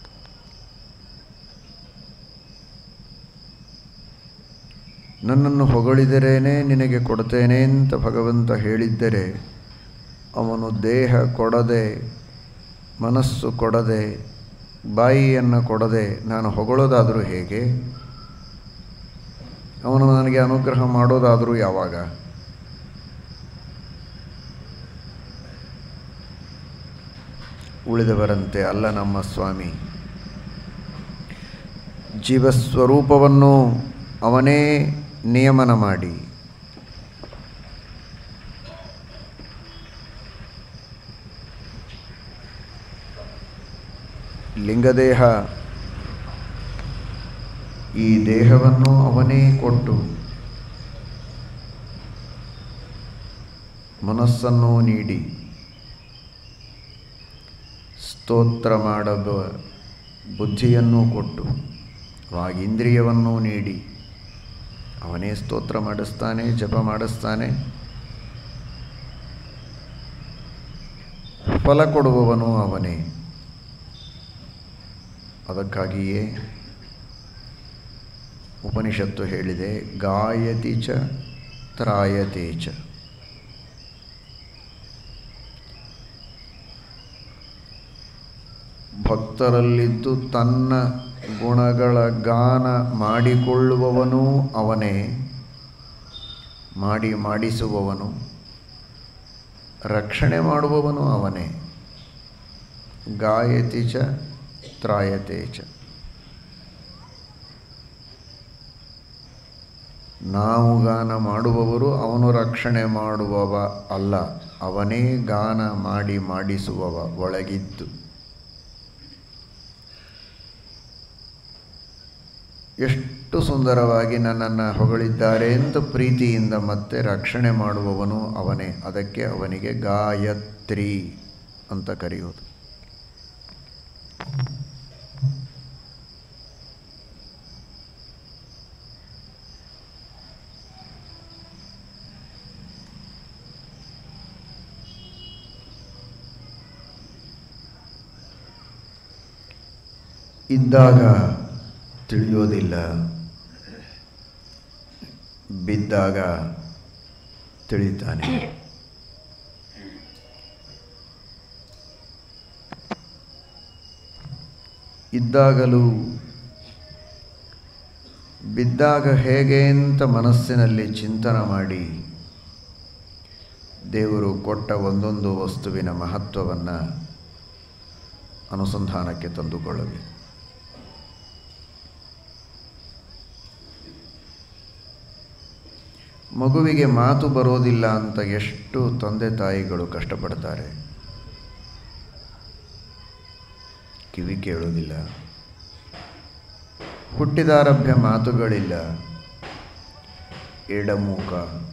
ನನ್ನನ್ನು ಹೊಗಳಿದರೇನೆ ನಿನಗೆ ಕೊಡ್ತೇನೆ ಅಂತ ಭಗವಂತ ಹೇಳಿದ್ದರೆ ಅವನು ದೇಹ ಕೊಡದೆ ಮನಸ್ಸು ಕೊಡದೆ ಬಾಯಿಯನ್ನು ಕೊಡದೆ ನಾನು ಹೊಗಳೋದಾದರೂ ಹೇಗೆ ಅವನು ನನಗೆ ಅನುಗ್ರಹ ಮಾಡೋದಾದರೂ ಯಾವಾಗ ಉಳಿದವರಂತೆ ಅಲ್ಲ ನಮ್ಮ ಸ್ವಾಮಿ ಜೀವಸ್ವರೂಪವನ್ನು ಅವನೇ ನಿಯಮನ ಮಾಡಿ ಲಿಂಗದೇಹ ಈ ದೇಹವನ್ನು ಅವನೇ ಕೊಟ್ಟು ಮನಸ್ಸನ್ನು ನೀಡಿ ಸ್ತೋತ್ರ ಮಾಡಬ ಬುದ್ಧಿಯನ್ನು ಕೊಟ್ಟು ವಾಗೀಂದ್ರಿಯವನ್ನು ನೀಡಿ ಅವನೇ ಸ್ತೋತ್ರ ಮಾಡಿಸ್ತಾನೆ ಜಪ ಮಾಡಿಸ್ತಾನೆ ಫಲ ಕೊಡುವವನು ಅವನೇ ಅದಕ್ಕಾಗಿಯೇ ಉಪನಿಷತ್ತು ಹೇಳಿದೆ ಗಾಯತಿ ಚ ತ್ರಾಯತೆ ಚ ಭಕ್ತರಲ್ಲಿದ್ದು ತನ್ನ ಗುಣಗಳ ಗಾನ ಮಾಡಿಕೊಳ್ಳುವವನೂ ಅವನೇ ಮಾಡಿ ಮಾಡಿಸುವವನು ರಕ್ಷಣೆ ಮಾಡುವವನು ಅವನೇ ಗಾಯತಿ ಚ ತ್ರಾಯತೆ ಚ ನಾವು ಗಾನ ಮಾಡುವವರು ಅವನು ರಕ್ಷಣೆ ಮಾಡುವವ ಅಲ್ಲ ಅವನೇ ಗಾನ ಮಾಡಿ ಮಾಡಿಸುವವ ಒಳಗಿದ್ದು ಎಷ್ಟು ಸುಂದರವಾಗಿ ನನ್ನನ್ನು ಹೊಗಳಿದ್ದಾರೆ ಅಂತ ಪ್ರೀತಿಯಿಂದ ಮತ್ತೆ ರಕ್ಷಣೆ ಮಾಡುವವನು ಅವನೇ ಅದಕ್ಕೆ ಅವನಿಗೆ ಗಾಯತ್ರಿ ಅಂತ ಕರೆಯೋದು ಇದ್ದಾಗ ತಿಳಿಯೋದಿಲ್ಲ ಬಿದ್ದಾಗ ತಿಳಿತಾನೆ ಇದ್ದಾಗಲೂ ಬಿದ್ದಾಗ ಹೇಗೆ ಅಂತ ಮನಸ್ಸಿನಲ್ಲಿ ಚಿಂತನೆ ಮಾಡಿ ದೇವರು ಕೊಟ್ಟ ಒಂದೊಂದು ವಸ್ತುವಿನ ಮಹತ್ವವನ್ನು ಅನುಸಂಧಾನಕ್ಕೆ ತಂದುಕೊಳ್ಳಬೇಕು ಮಗುವಿಗೆ ಮಾತು ಬರೋದಿಲ್ಲ ಅಂತ ಎಷ್ಟು ತಂದೆ ತಾಯಿಗಳು ಕಷ್ಟಪಡ್ತಾರೆ ಕಿವಿ ಕೇಳೋದಿಲ್ಲ ಹುಟ್ಟಿದಾರಭ್ಯ ಮಾತುಗಳಿಲ್ಲ ಎಡಮೂಕ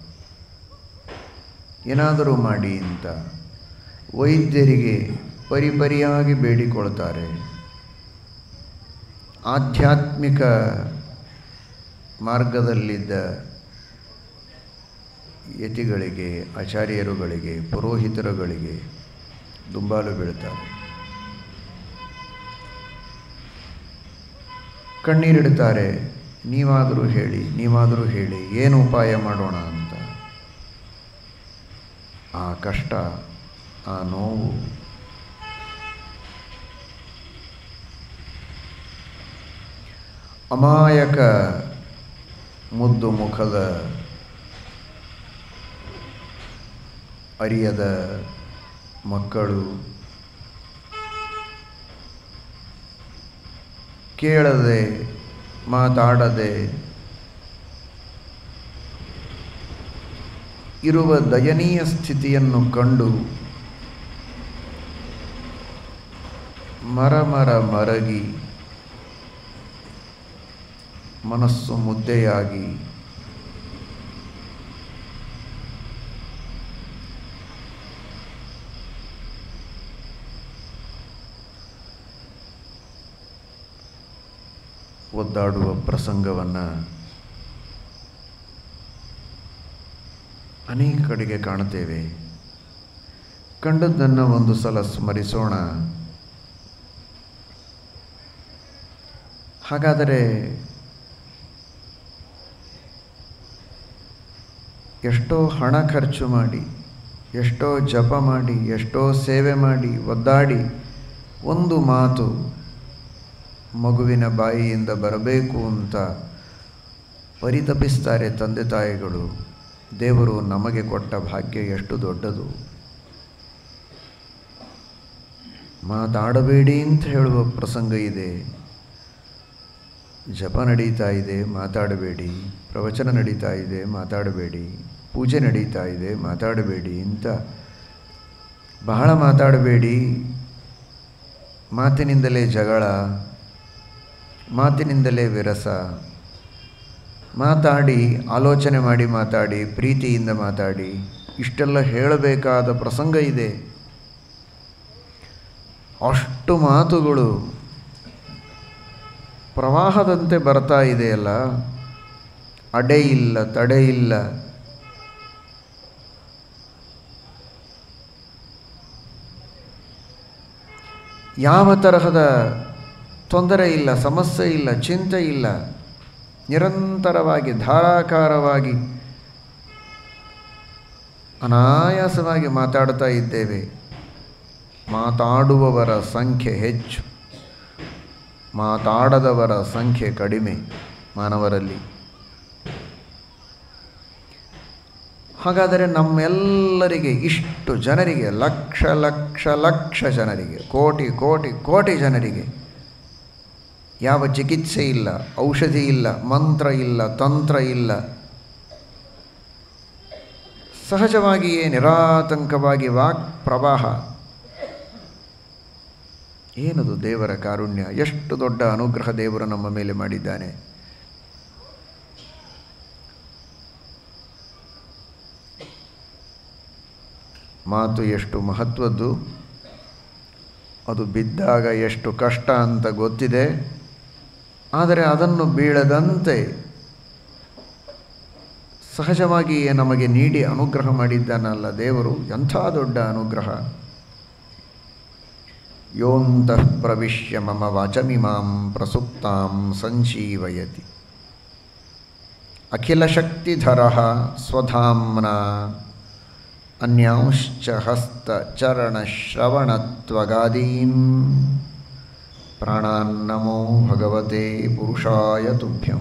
ಏನಾದರೂ ಮಾಡಿ ಅಂತ ವೈದ್ಯರಿಗೆ ಪರಿಪರಿಯಾಗಿ ಬೇಡಿಕೊಳ್ತಾರೆ ಆಧ್ಯಾತ್ಮಿಕ ಮಾರ್ಗದಲ್ಲಿದ್ದ ಯತಿಗಳಿಗೆ ಆಚಾರ್ಯರುಗಳಿಗೆ ಪುರೋಹಿತರುಗಳಿಗೆ ದುಂಬಾಲು ಬೀಳ್ತಾರೆ ಕಣ್ಣೀರಿಡ್ತಾರೆ ನೀವಾದರೂ ಹೇಳಿ ನೀವಾದರೂ ಹೇಳಿ ಏನು ಉಪಾಯ ಮಾಡೋಣ ಅಂತ ಆ ಕಷ್ಟ ಆ ನೋವು ಅಮಾಯಕ ಮುದ್ದು ಮುಖದ ಅರಿಯದ ಮಕ್ಕಳು ಕೇಳದೆ ಮಾತಾಡದೆ ಇರುವ ದಯನೀಯ ಸ್ಥಿತಿಯನ್ನು ಕಂಡು ಮರ ಮರ ಮರಗಿ ಮನಸ್ಸು ಮುದ್ದೆಯಾಗಿ ಒದ್ದಾಡುವ ಪ್ರಸಂಗವನ್ನು ಅನೇಕ ಕಡೆಗೆ ಕಾಣುತ್ತೇವೆ ಕಂಡದ್ದನ್ನು ಒಂದು ಸಲ ಸ್ಮರಿಸೋಣ ಹಾಗಾದರೆ ಎಷ್ಟೋ ಹಣ ಖರ್ಚು ಮಾಡಿ ಎಷ್ಟೋ ಜಪ ಮಾಡಿ ಎಷ್ಟೋ ಸೇವೆ ಮಾಡಿ ಒದ್ದಾಡಿ ಒಂದು ಮಾತು ಮಗುವಿನ ಬಾಯಿಯಿಂದ ಬರಬೇಕು ಅಂತ ಪರಿತಪಿಸ್ತಾರೆ ತಂದೆ ತಾಯಿಗಳು ದೇವರು ನಮಗೆ ಕೊಟ್ಟ ಭಾಗ್ಯ ಎಷ್ಟು ದೊಡ್ಡದು ಮಾತಾಡಬೇಡಿ ಅಂತ ಹೇಳುವ ಪ್ರಸಂಗ ಇದೆ ಜಪ ನಡೀತಾ ಇದೆ ಮಾತಾಡಬೇಡಿ ಪ್ರವಚನ ನಡೀತಾ ಇದೆ ಮಾತಾಡಬೇಡಿ ಪೂಜೆ ನಡೀತಾ ಇದೆ ಮಾತಾಡಬೇಡಿ ಅಂತ ಬಹಳ ಮಾತಾಡಬೇಡಿ ಮಾತಿನಿಂದಲೇ ಜಗಳ ಮಾತಿನಿಂದಲೇ ವಿರಸ ಮಾತಾಡಿ ಆಲೋಚನೆ ಮಾಡಿ ಮಾತಾಡಿ ಪ್ರೀತಿಯಿಂದ ಮಾತಾಡಿ ಇಷ್ಟೆಲ್ಲ ಹೇಳಬೇಕಾದ ಪ್ರಸಂಗ ಇದೆ ಅಷ್ಟು ಮಾತುಗಳು ಪ್ರವಾಹದಂತೆ ಬರ್ತಾ ಇದೆಯಲ್ಲ ಅಡೆ ಇಲ್ಲ ತಡೆ ಇಲ್ಲ ಯಾವ ತರಹದ ತೊಂದರೆ ಇಲ್ಲ ಸಮಸ್ಯೆ ಇಲ್ಲ ಚಿಂತೆ ಇಲ್ಲ ನಿರಂತರವಾಗಿ ಧಾರಾಕಾರವಾಗಿ ಅನಾಯಾಸವಾಗಿ ಮಾತಾಡ್ತಾ ಇದ್ದೇವೆ ಮಾತಾಡುವವರ ಸಂಖ್ಯೆ ಹೆಚ್ಚು ಮಾತಾಡದವರ ಸಂಖ್ಯೆ ಕಡಿಮೆ ಮಾನವರಲ್ಲಿ ಹಾಗಾದರೆ ನಮ್ಮೆಲ್ಲರಿಗೆ ಇಷ್ಟು ಜನರಿಗೆ ಲಕ್ಷ ಲಕ್ಷ ಲಕ್ಷ ಜನರಿಗೆ ಕೋಟಿ ಕೋಟಿ ಕೋಟಿ ಜನರಿಗೆ ಯಾವ ಚಿಕಿತ್ಸೆ ಇಲ್ಲ ಔಷಧಿ ಇಲ್ಲ ಮಂತ್ರ ಇಲ್ಲ ತಂತ್ರ ಇಲ್ಲ ಸಹಜವಾಗಿಯೇ ನಿರಾತಂಕವಾಗಿ ವಾಕ್ ಪ್ರವಾಹ ಏನದು ದೇವರ ಕಾರುಣ್ಯ ಎಷ್ಟು ದೊಡ್ಡ ಅನುಗ್ರಹ ದೇವರು ನಮ್ಮ ಮೇಲೆ ಮಾಡಿದ್ದಾನೆ ಮಾತು ಎಷ್ಟು ಮಹತ್ವದ್ದು ಅದು ಬಿದ್ದಾಗ ಎಷ್ಟು ಕಷ್ಟ ಅಂತ ಗೊತ್ತಿದೆ ಆದರೆ ಅದನ್ನು ಬೀಳದಂತೆ ಸಹಜವಾಗಿಯೇ ನಮಗೆ ನೀಡಿ ಅನುಗ್ರಹ ಮಾಡಿದ್ದಾನಲ್ಲ ದೇವರು ಎಂಥ ದೊಡ್ಡ ಅನುಗ್ರಹ ಯೋಂತಃ ಪ್ರವಿಶ್ಯ ಮಮ ವಾಚಮಿಮಾಂ ಪ್ರಸುಪ್ತಾಂ ಸಂಜೀವಯತಿ ಅಖಿಲಶಕ್ತಿಧರ ಸ್ವಧಾಮ್ನ ಅನ್ಯಾಂಶ್ಚ ಹಸ್ತಚರಣಶ್ರವಣತ್ವಗಾದೀನ್ ಪ್ರಾಣಾನ್ನಮೋ ಭಗವತೆ ಪುರುಷಾಯ ತುಭ್ಯಂ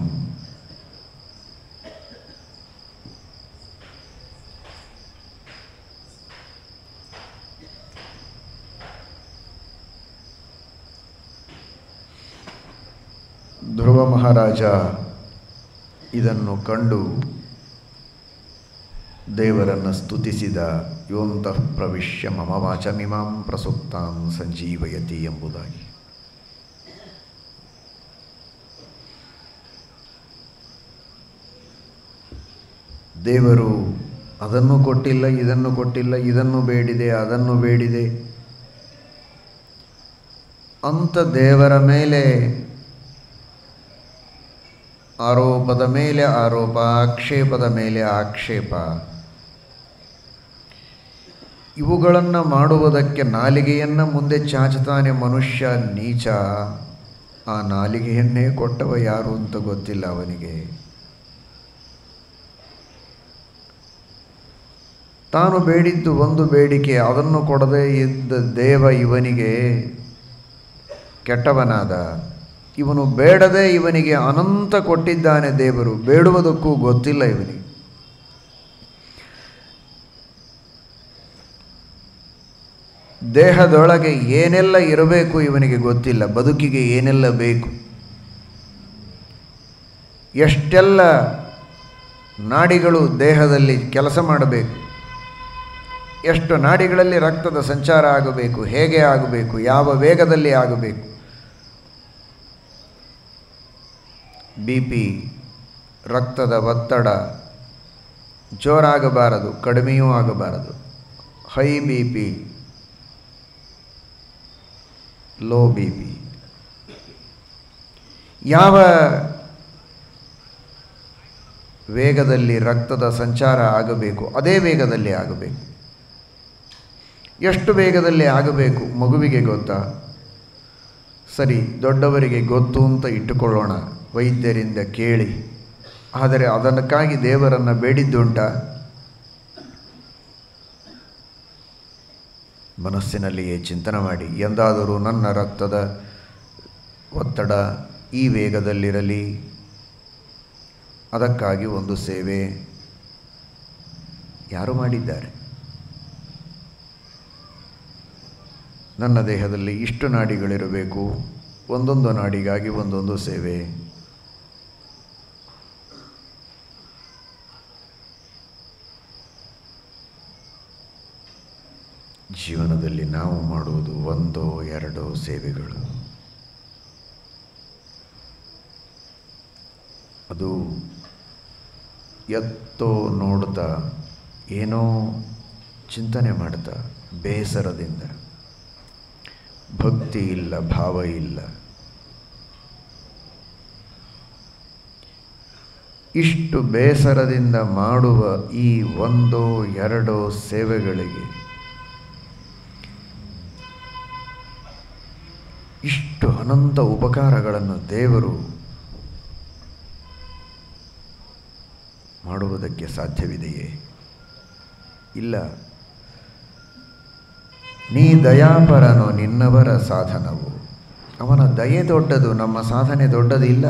ಧ್ರುವ ಮಹಾರಾಜ ಇದನ್ನು ಕಂಡು ದೇವರನ್ನು ಸ್ತುತಿಸಿದ ಯೋಂತಃ ಪ್ರವಿಶ್ಯ ಮಮ ವಾಚಮಿಮಾಂ ಪ್ರಸುಪ್ತಾಂ ಸಂಜೀವಯತಿ ಎಂಬುದಾಗಿ ದೇವರು ಅದನ್ನು ಕೊಟ್ಟಿಲ್ಲ ಇದನ್ನು ಕೊಟ್ಟಿಲ್ಲ ಇದನ್ನು ಬೇಡಿದೆ ಅದನ್ನು ಬೇಡಿದೆ ಅಂತ ದೇವರ ಮೇಲೆ ಆರೋಪದ ಮೇಲೆ ಆರೋಪ ಆಕ್ಷೇಪದ ಮೇಲೆ ಆಕ್ಷೇಪ ಇವುಗಳನ್ನು ಮಾಡುವುದಕ್ಕೆ ನಾಲಿಗೆಯನ್ನು ಮುಂದೆ ಚಾಚುತ್ತಾನೆ ಮನುಷ್ಯ ನೀಚ ಆ ನಾಲಿಗೆಯನ್ನೇ ಕೊಟ್ಟವ ಯಾರು ಅಂತ ಗೊತ್ತಿಲ್ಲ ಅವನಿಗೆ ತಾನು ಬೇಡಿದ್ದು ಒಂದು ಬೇಡಿಕೆ ಅದನ್ನು ಕೊಡದೇ ಇದ್ದ ದೇವ ಇವನಿಗೆ ಕೆಟ್ಟವನಾದ ಇವನು ಬೇಡದೆ ಇವನಿಗೆ ಅನಂತ ಕೊಟ್ಟಿದ್ದಾನೆ ದೇವರು ಬೇಡುವುದಕ್ಕೂ ಗೊತ್ತಿಲ್ಲ ಇವನಿಗೆ ದೇಹದೊಳಗೆ ಏನೆಲ್ಲ ಇರಬೇಕು ಇವನಿಗೆ ಗೊತ್ತಿಲ್ಲ ಬದುಕಿಗೆ ಏನೆಲ್ಲ ಬೇಕು ಎಷ್ಟೆಲ್ಲ ನಾಡಿಗಳು ದೇಹದಲ್ಲಿ ಕೆಲಸ ಮಾಡಬೇಕು ಎಷ್ಟು ನಾಡಿಗಳಲ್ಲಿ ರಕ್ತದ ಸಂಚಾರ ಆಗಬೇಕು ಹೇಗೆ ಆಗಬೇಕು ಯಾವ ವೇಗದಲ್ಲಿ ಆಗಬೇಕು ಬಿ ಪಿ ರಕ್ತದ ಒತ್ತಡ ಜೋರಾಗಬಾರದು ಕಡಿಮೆಯೂ ಆಗಬಾರದು high B P low B P ಯಾವ ವೇಗದಲ್ಲಿ ರಕ್ತದ ಸಂಚಾರ ಆಗಬೇಕು ಅದೇ ವೇಗದಲ್ಲಿ ಆಗಬೇಕು ಎಷ್ಟು ವೇಗದಲ್ಲಿ ಆಗಬೇಕು ಮಗುವಿಗೆ ಗೊತ್ತಾ ಸರಿ ದೊಡ್ಡವರಿಗೆ ಗೊತ್ತು ಅಂತ ಇಟ್ಟುಕೊಳ್ಳೋಣ ವೈದ್ಯರಿಂದ ಕೇಳಿ ಆದರೆ ಅದಕ್ಕಾಗಿ ದೇವರನ್ನು ಬೇಡಿದ್ದುಂಟ ಮನಸ್ಸಿನಲ್ಲಿಯೇ ಚಿಂತನೆ ಮಾಡಿ ಎಂದಾದರೂ ನನ್ನ ರಕ್ತದ ಒತ್ತಡ ಈ ವೇಗದಲ್ಲಿರಲಿ ಅದಕ್ಕಾಗಿ ಒಂದು ಸೇವೆ ಯಾರು ಮಾಡಿದ್ದಾರೆ ನನ್ನ ದೇಹದಲ್ಲಿ ಇಷ್ಟು ನಾಡಿಗಳಿರಬೇಕು ಒಂದೊಂದು ನಾಡಿಗಾಗಿ ಒಂದೊಂದು ಸೇವೆ ಜೀವನದಲ್ಲಿ ನಾವು ಮಾಡುವುದು ಒಂದೋ ಎರಡೋ ಸೇವೆಗಳು ಅದು ಎತ್ತೋ ನೋಡ್ತಾ ಏನೋ ಚಿಂತನೆ ಮಾಡ್ತಾ ಬೇಸರದಿಂದ ಭಕ್ತಿ ಇಲ್ಲ ಭಾವ ಇಲ್ಲ ಇಷ್ಟು ಬೇಸರದಿಂದ ಮಾಡುವ ಈ ಒಂದೋ ಎರಡೋ ಸೇವೆಗಳಿಗೆ ಇಷ್ಟು ಅನಂತ ಉಪಕಾರಗಳನ್ನು ದೇವರು ಮಾಡುವುದಕ್ಕೆ ಸಾಧ್ಯವಿದೆಯೇ ಇಲ್ಲ ನೀ ದಯಾಪರನು ನಿನ್ನವರ ಸಾಧನವು ಅವನ ದಯೆ ದೊಡ್ಡದು ನಮ್ಮ ಸಾಧನೆ ದೊಡ್ಡದಿಲ್ಲ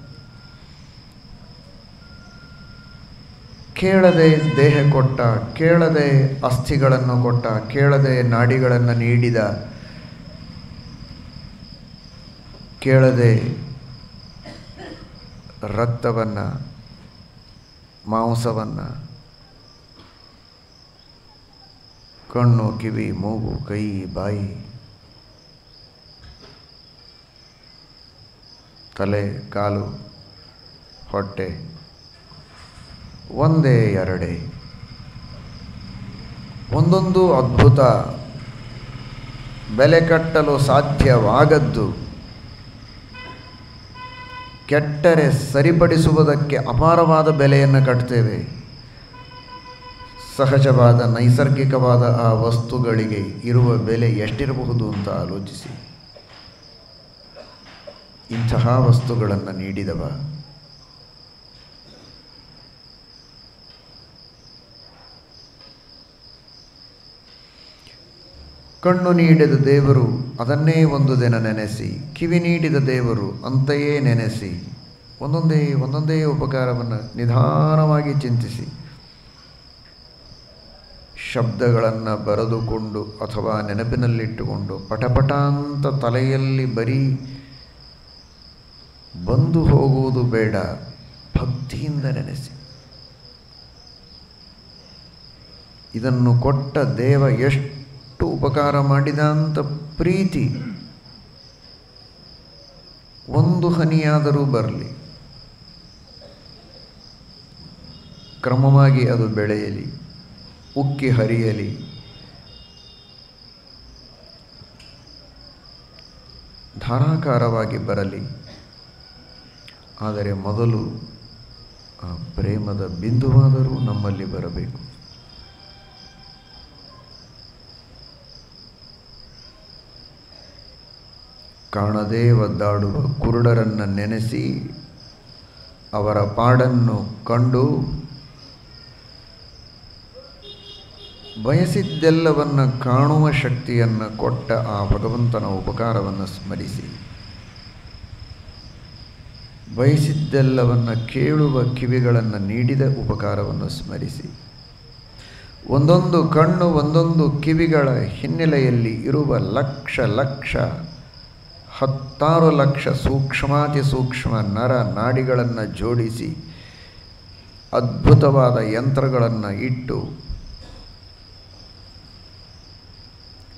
ಕೇಳದೆ ದೇಹ ಕೊಟ್ಟ ಕೇಳದೆ ಅಸ್ಥಿಗಳನ್ನು ಕೊಟ್ಟ ಕೇಳದೆ ನಾಡಿಗಳನ್ನು ನೀಡಿದ ಕೇಳದೆ ರಕ್ತವನ್ನು ಮಾಂಸವನ್ನು ಕಣ್ಣು ಕಿವಿ ಮೂಗು ಕೈ ಬಾಯಿ ತಲೆ ಕಾಲು ಹೊಟ್ಟೆ ಒಂದೇ ಎರಡೇ ಒಂದೊಂದು ಅದ್ಭುತ ಬೆಲೆ ಕಟ್ಟಲು ಸಾಧ್ಯವಾಗದ್ದು ಕೆಟ್ಟರೆ ಸರಿಪಡಿಸುವುದಕ್ಕೆ ಅಪಾರವಾದ ಬೆಲೆಯನ್ನು ಕಟ್ತೇವೆ ಸಹಜವಾದ ನೈಸರ್ಗಿಕವಾದ ಆ ವಸ್ತುಗಳಿಗೆ ಇರುವ ಬೆಲೆ ಎಷ್ಟಿರಬಹುದು ಅಂತ ಆಲೋಚಿಸಿ ಇಂತಹ ವಸ್ತುಗಳನ್ನು ನೀಡಿದವ ಕಣ್ಣು ನೀಡಿದ ದೇವರು ಅದನ್ನೇ ಒಂದು ದಿನ ನೆನೆಸಿ ಕಿವಿ ನೀಡಿದ ದೇವರು ಅಂತೆಯೇ ನೆನೆಸಿ ಒಂದೊಂದೇ ಒಂದೊಂದೇ ಉಪಕಾರವನ್ನು ನಿಧಾನವಾಗಿ ಚಿಂತಿಸಿ ಶಬ್ದಗಳನ್ನು ಬರೆದುಕೊಂಡು ಅಥವಾ ನೆನಪಿನಲ್ಲಿಟ್ಟುಕೊಂಡು ಪಟಪಟ ಅಂತ ತಲೆಯಲ್ಲಿ ಬರೀ ಬಂದು ಹೋಗುವುದು ಬೇಡ ಭಕ್ತಿಯಿಂದ ನೆನೆಸಿ ಇದನ್ನು ಕೊಟ್ಟ ದೇವ ಎಷ್ಟು ಉಪಕಾರ ಮಾಡಿದ ಅಂತ ಪ್ರೀತಿ ಒಂದು ಹನಿಯಾದರೂ ಬರಲಿ ಕ್ರಮವಾಗಿ ಅದು ಬೆಳೆಯಲಿ ಉಕ್ಕಿ ಹರಿಯಲಿ ಧಾರಾಕಾರವಾಗಿ ಬರಲಿ ಆದರೆ ಮೊದಲು ಆ ಪ್ರೇಮದ ಬಿಂದುವಾದರೂ ನಮ್ಮಲ್ಲಿ ಬರಬೇಕು ಕಾಣದೇ ಒದ್ದಾಡುವ ಕುರುಡರನ್ನು ನೆನೆಸಿ ಅವರ ಪಾಡನ್ನು ಕಂಡು ಬಯಸಿದ್ದೆಲ್ಲವನ್ನು ಕಾಣುವ ಶಕ್ತಿಯನ್ನು ಕೊಟ್ಟ ಆ ಭಗವಂತನ ಉಪಕಾರವನ್ನು ಸ್ಮರಿಸಿ ಬಯಸಿದ್ದೆಲ್ಲವನ್ನು ಕೇಳುವ ಕಿವಿಗಳನ್ನು ನೀಡಿದ ಉಪಕಾರವನ್ನು ಸ್ಮರಿಸಿ ಒಂದೊಂದು ಕಣ್ಣು ಒಂದೊಂದು ಕಿವಿಗಳ ಹಿನ್ನೆಲೆಯಲ್ಲಿ ಇರುವ ಲಕ್ಷ ಲಕ್ಷ ಹತ್ತಾರು ಲಕ್ಷ ಸೂಕ್ಷ್ಮಾತಿ ಸೂಕ್ಷ್ಮ ನರ ನಾಡಿಗಳನ್ನು ಜೋಡಿಸಿ ಅದ್ಭುತವಾದ ಯಂತ್ರಗಳನ್ನು ಇಟ್ಟು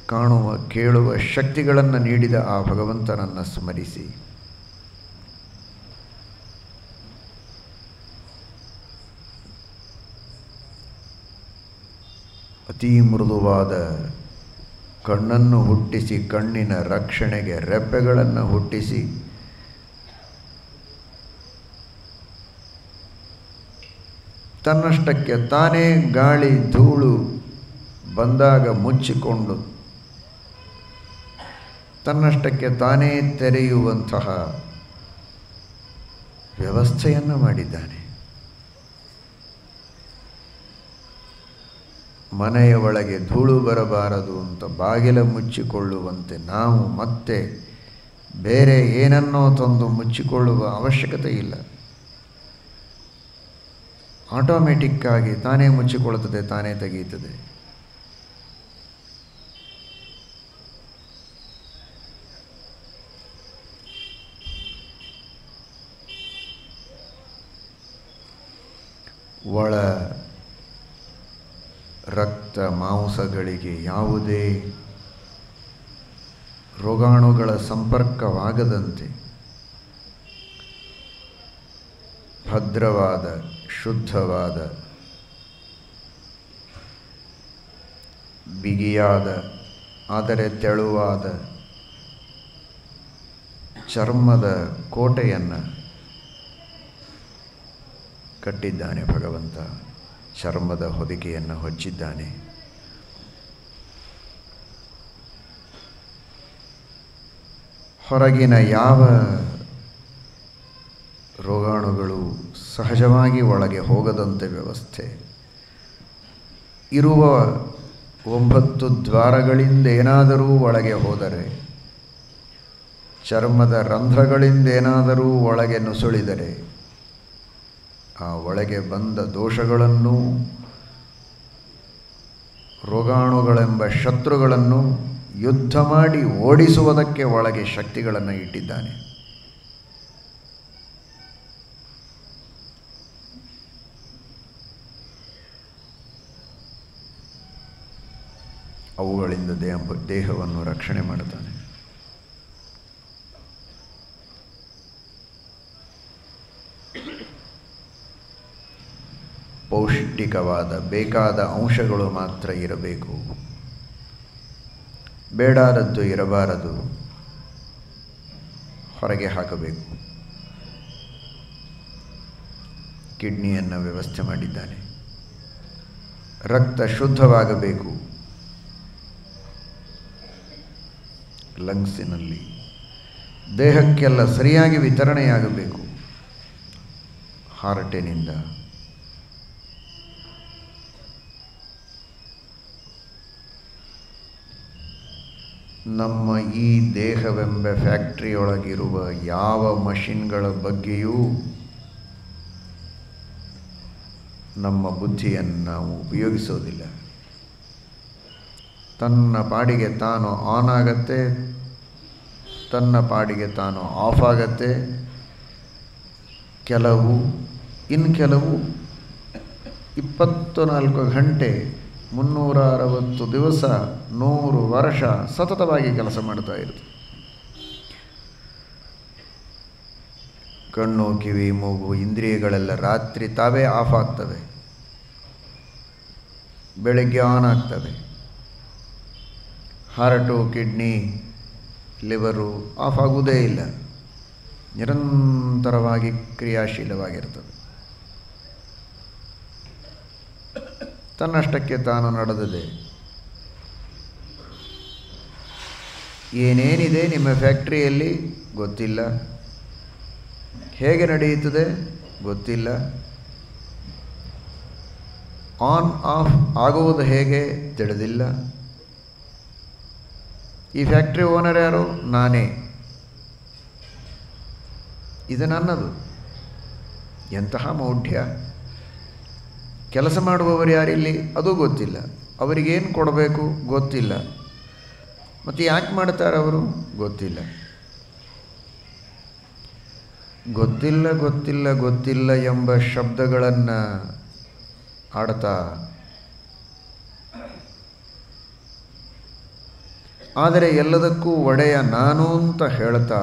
ಕಾಣುವ ಕೇಳುವ ಶಕ್ತಿಗಳನ್ನು ನೀಡಿದ ಆ ಭಗವಂತನನ್ನು ಸ್ಮರಿಸಿ ಅತೀ ಮೃದುವಾದ ಕಣ್ಣನ್ನು ಹುಟ್ಟಿಸಿ ಕಣ್ಣಿನ ರಕ್ಷಣೆಗೆ ರೆಪ್ಪೆಗಳನ್ನು ಹುಟ್ಟಿಸಿ ತನ್ನಷ್ಟಕ್ಕೆ ತಾನೇ ಗಾಳಿ ಧೂಳು ಬಂದಾಗ ಮುಚ್ಚಿಕೊಂಡು ತನ್ನಷ್ಟಕ್ಕೆ ತಾನೇ ತೆರೆಯುವಂತಹ ವ್ಯವಸ್ಥೆಯನ್ನು ಮಾಡಿದ್ದಾನೆ ಮನೆಯ ಒಳಗೆ ಧೂಳು ಬರಬಾರದು ಅಂತ ಬಾಗಿಲ ಮುಚ್ಚಿಕೊಳ್ಳುವಂತೆ ನಾವು ಮತ್ತೆ ಬೇರೆ ಏನನ್ನೋ ತಂದು ಮುಚ್ಚಿಕೊಳ್ಳುವ ಅವಶ್ಯಕತೆ ಇಲ್ಲ ಆಟೋಮೆಟಿಕ್ಕಾಗಿ ತಾನೇ ಮುಚ್ಚಿಕೊಳ್ಳುತ್ತದೆ ತಾನೇ ತೆಗೆಯುತ್ತದೆ ಒಳ ರಕ್ತ ಮಾಂಸಗಳಿಗೆ ಯಾವುದೇ ರೋಗಾಣುಗಳ ಸಂಪರ್ಕವಾಗದಂತೆ ಭದ್ರವಾದ ಶುದ್ಧವಾದ ಬಿಗಿಯಾದ ಆದರೆ ತೆಳುವಾದ ಚರ್ಮದ ಕೋಟೆಯನ್ನು ಕಟ್ಟಿದ್ದಾನೆ ಭಗವಂತ ಚರ್ಮದ ಹೊದಿಕೆಯನ್ನು ಹೊಚ್ಚಿದ್ದಾನೆ ಹೊರಗಿನ ಯಾವ ರೋಗಾಣುಗಳು ಸಹಜವಾಗಿ ಒಳಗೆ ಹೋಗದಂತೆ ವ್ಯವಸ್ಥೆ ಇರುವ ಒಂಬತ್ತು ದ್ವಾರಗಳಿಂದ ಏನಾದರೂ ಒಳಗೆ ಹೋದರೆ ಚರ್ಮದ ರಂಧ್ರಗಳಿಂದ ಏನಾದರೂ ಒಳಗೆ ನುಸುಳಿದರೆ ಆ ಒಳಗೆ ಬಂದ ದೋಷಗಳನ್ನು ರೋಗಾಣುಗಳೆಂಬ ಶತ್ರುಗಳನ್ನು ಯುದ್ಧ ಮಾಡಿ ಓಡಿಸುವುದಕ್ಕೆ ಒಳಗೆ ಶಕ್ತಿಗಳನ್ನು ಇಟ್ಟಿದ್ದಾನೆ ಅವುಗಳಿಂದ ದೇಹ ದೇಹವನ್ನು ರಕ್ಷಣೆ ಮಾಡುತ್ತಾನೆ ಪೌಷ್ಟಿಕವಾದ ಬೇಕಾದ ಅಂಶಗಳು ಮಾತ್ರ ಇರಬೇಕು ಬೇಡಾದದ್ದು ಇರಬಾರದು ಹೊರಗೆ ಹಾಕಬೇಕು ಕಿಡ್ನಿಯನ್ನು ವ್ಯವಸ್ಥೆ ಮಾಡಿದ್ದಾನೆ ರಕ್ತ ಶುದ್ಧವಾಗಬೇಕು ಲಂಗ್ಸಿನಲ್ಲಿ ದೇಹಕ್ಕೆಲ್ಲ ಸರಿಯಾಗಿ ವಿತರಣೆಯಾಗಬೇಕು ಹಾರ್ಟಿನಿಂದ ನಮ್ಮ ಈ ದೇಹವೆಂಬ ಫ್ಯಾಕ್ಟ್ರಿಯೊಳಗಿರುವ ಯಾವ ಮಷಿನ್ಗಳ ಬಗ್ಗೆಯೂ ನಮ್ಮ ಬುದ್ಧಿಯನ್ನು ನಾವು ಉಪಯೋಗಿಸೋದಿಲ್ಲ ತನ್ನ ಪಾಡಿಗೆ ತಾನು ಆನ್ ಆಗತ್ತೆ ತನ್ನ ಪಾಡಿಗೆ ತಾನು ಆಫ್ ಆಗತ್ತೆ ಕೆಲವು ಇನ್ನು ಕೆಲವು ಇಪ್ಪತ್ತು ನಾಲ್ಕು ಗಂಟೆ ಮುನ್ನೂರ ಅರವತ್ತು ದಿವಸ ನೂರು ವರ್ಷ ಸತತವಾಗಿ ಕೆಲಸ ಮಾಡ್ತಾ ಇರುತ್ತೆ ಕಣ್ಣು ಕಿವಿ ಮೂಗು ಇಂದ್ರಿಯಗಳೆಲ್ಲ ರಾತ್ರಿ ತಾವೇ ಆಫ್ ಆಗ್ತವೆ ಬೆಳಗ್ಗೆ ಆನ್ ಆಗ್ತವೆ ಹಾರ್ಟು ಕಿಡ್ನಿ ಲಿವರು ಆಫ್ ಆಗುವುದೇ ಇಲ್ಲ ನಿರಂತರವಾಗಿ ಕ್ರಿಯಾಶೀಲವಾಗಿರ್ತದೆ ತನ್ನಷ್ಟಕ್ಕೆ ತಾನು ನಡೆದಿದೆ ಏನೇನಿದೆ ನಿಮ್ಮ ಫ್ಯಾಕ್ಟ್ರಿಯಲ್ಲಿ ಗೊತ್ತಿಲ್ಲ ಹೇಗೆ ನಡೆಯುತ್ತದೆ ಗೊತ್ತಿಲ್ಲ ಆನ್ ಆಫ್ ಆಗುವುದು ಹೇಗೆ ತಿಳಿದಿಲ್ಲ ಈ ಫ್ಯಾಕ್ಟ್ರಿ ಓನರ್ ಯಾರು ನಾನೇ ಇದು ನನ್ನದು ಎಂತಹ ಮೌಢ್ಯ ಕೆಲಸ ಮಾಡುವವರು ಯಾರಿಲ್ಲಿ ಅದು ಗೊತ್ತಿಲ್ಲ ಅವರಿಗೇನು ಕೊಡಬೇಕು ಗೊತ್ತಿಲ್ಲ ಮತ್ತು ಯಾಕೆ ಮಾಡ್ತಾರೆ ಅವರು ಗೊತ್ತಿಲ್ಲ ಗೊತ್ತಿಲ್ಲ ಗೊತ್ತಿಲ್ಲ ಗೊತ್ತಿಲ್ಲ ಎಂಬ ಶಬ್ದಗಳನ್ನು ಆಡ್ತಾ ಆದರೆ ಎಲ್ಲದಕ್ಕೂ ಒಡೆಯ ನಾನು ಅಂತ ಹೇಳ್ತಾ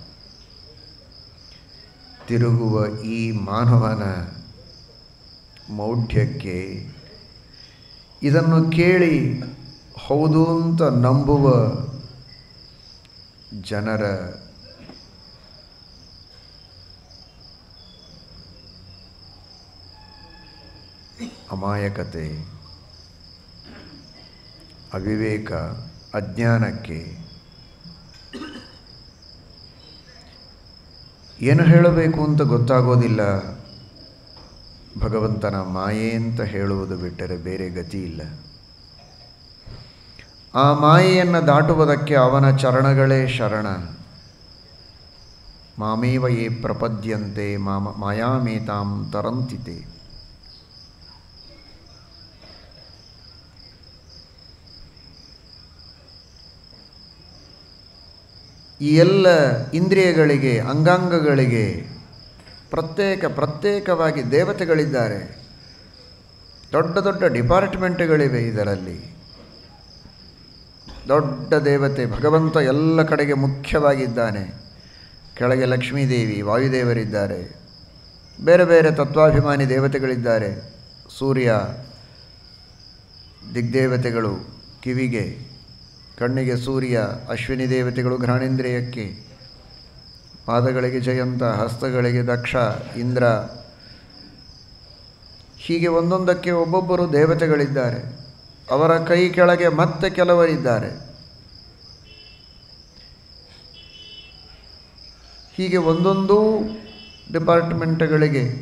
ತಿರುಗುವ ಈ ಮಾನವನ ಮೌಢ್ಯಕ್ಕೆ ಇದನ್ನು ಕೇಳಿ ಹೌದು ಅಂತ ನಂಬುವ ಜನರ ಅಮಾಯಕತೆ ಅವಿವೇಕ ಅಜ್ಞಾನಕ್ಕೆ ಏನು ಹೇಳಬೇಕು ಅಂತ ಗೊತ್ತಾಗೋದಿಲ್ಲ ಭಗವಂತನ ಮಾಯೆ ಅಂತ ಹೇಳುವುದು ಬಿಟ್ಟರೆ ಬೇರೆ ಗತಿ ಇಲ್ಲ ಆ ಮಾಯೆಯನ್ನು ದಾಟುವುದಕ್ಕೆ ಅವನ ಚರಣಗಳೇ ಶರಣ ಮಾಮೇವ ಯೇ ಪ್ರಪದ್ಯಂತೆ ಮಾಮ ಮಾಯಾಮೇತಾಂ ತರಂತಿತೆ ಈ ಎಲ್ಲ ಇಂದ್ರಿಯಗಳಿಗೆ ಅಂಗಾಂಗಗಳಿಗೆ ಪ್ರತ್ಯೇಕ ಪ್ರತ್ಯೇಕವಾಗಿ ದೇವತೆಗಳಿದ್ದಾರೆ ದೊಡ್ಡ ದೊಡ್ಡ ಡಿಪಾರ್ಟ್ಮೆಂಟ್ಗಳಿವೆ ಇದರಲ್ಲಿ ದೊಡ್ಡ ದೇವತೆ ಭಗವಂತ ಎಲ್ಲ ಕಡೆಗೆ ಮುಖ್ಯವಾಗಿದ್ದಾನೆ ಕೆಳಗೆ ಲಕ್ಷ್ಮೀದೇವಿ ವಾಯುದೇವರಿದ್ದಾರೆ ಬೇರೆ ಬೇರೆ ತತ್ವಾಭಿಮಾನಿ ದೇವತೆಗಳಿದ್ದಾರೆ ಸೂರ್ಯ ದಿಗ್ದೇವತೆಗಳು ಕಿವಿಗೆ ಕಣ್ಣಿಗೆ ಸೂರ್ಯ ಅಶ್ವಿನಿ ದೇವತೆಗಳು ಘ್ರಾಣೇಂದ್ರಿಯಕ್ಕೆ ಪಾದಗಳಿಗೆ ಜಯಂತ ಹಸ್ತಗಳಿಗೆ ದಕ್ಷ ಇಂದ್ರ ಹೀಗೆ ಒಂದೊಂದಕ್ಕೆ ಒಬ್ಬೊಬ್ಬರು ದೇವತೆಗಳಿದ್ದಾರೆ ಅವರ ಕೈ ಕೆಳಗೆ ಮತ್ತೆ ಕೆಲವರಿದ್ದಾರೆ ಹೀಗೆ ಒಂದೊಂದು ಡಿಪಾರ್ಟ್ಮೆಂಟ್ಗಳಿಗೆ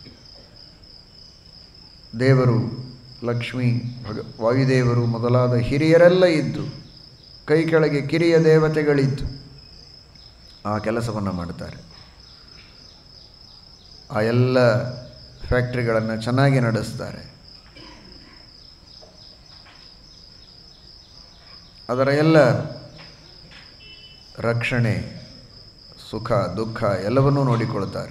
ದೇವರು ಲಕ್ಷ್ಮಿ ಭಗ ವಾಯುದೇವರು ಮೊದಲಾದ ಹಿರಿಯರೆಲ್ಲ ಇದ್ದು ಕೈ ಕೆಳಗೆ ಕಿರಿಯ ದೇವತೆಗಳಿದ್ದು ಆ ಕೆಲಸವನ್ನು ಮಾಡ್ತಾರೆ ಆ ಎಲ್ಲ ಫ್ಯಾಕ್ಟ್ರಿಗಳನ್ನು ಚೆನ್ನಾಗಿ ನಡೆಸ್ತಾರೆ ಅದರ ಎಲ್ಲ ರಕ್ಷಣೆ ಸುಖ ದುಃಖ ಎಲ್ಲವನ್ನೂ ನೋಡಿಕೊಳ್ತಾರೆ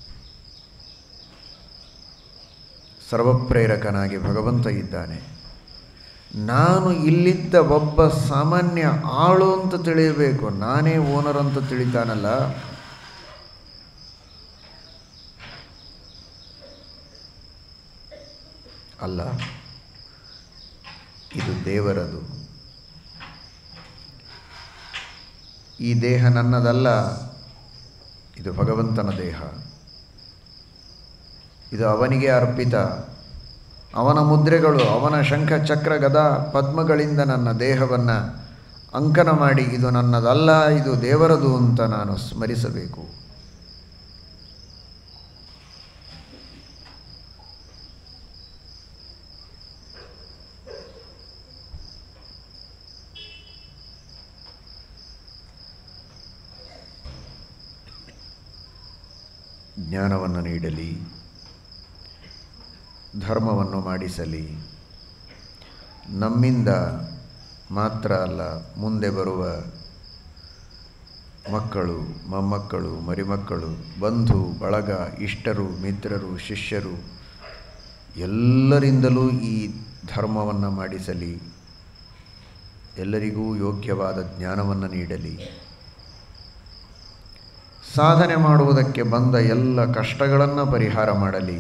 ಸರ್ವಪ್ರೇರಕನಾಗಿ ಭಗವಂತ ಇದ್ದಾನೆ ನಾನು ಇಲ್ಲಿದ್ದ ಒಬ್ಬ ಸಾಮಾನ್ಯ ಆಳು ಅಂತ ತಿಳಿಯಬೇಕು ನಾನೇ ಓನರ್ ಅಂತ ತಿಳಿತಾನಲ್ಲ ಅಲ್ಲ ಇದು ದೇವರದು ಈ ದೇಹ ನನ್ನದಲ್ಲ ಇದು ಭಗವಂತನ ದೇಹ ಇದು ಅವನಿಗೆ ಅರ್ಪಿತ ಅವನ ಮುದ್ರೆಗಳು ಅವನ ಶಂಖ ಚಕ್ರ ಗದಾ ಪದ್ಮಗಳಿಂದ ನನ್ನ ದೇಹವನ್ನು ಅಂಕನ ಮಾಡಿ ಇದು ನನ್ನದಲ್ಲ ಇದು ದೇವರದು ಅಂತ ನಾನು ಸ್ಮರಿಸಬೇಕು ಜ್ಞಾನವನ್ನು ನೀಡಲಿ ಧರ್ಮವನ್ನು ಮಾಡಿಸಲಿ ನಮ್ಮಿಂದ ಮಾತ್ರ ಅಲ್ಲ ಮುಂದೆ ಬರುವ ಮಕ್ಕಳು ಮೊಮ್ಮಕ್ಕಳು ಮರಿಮಕ್ಕಳು ಬಂಧು ಬಳಗ ಇಷ್ಟರು ಮಿತ್ರರು ಶಿಷ್ಯರು ಎಲ್ಲರಿಂದಲೂ ಈ ಧರ್ಮವನ್ನು ಮಾಡಿಸಲಿ ಎಲ್ಲರಿಗೂ ಯೋಗ್ಯವಾದ ಜ್ಞಾನವನ್ನು ನೀಡಲಿ ಸಾಧನೆ ಮಾಡುವುದಕ್ಕೆ ಬಂದ ಎಲ್ಲ ಕಷ್ಟಗಳನ್ನು ಪರಿಹಾರ ಮಾಡಲಿ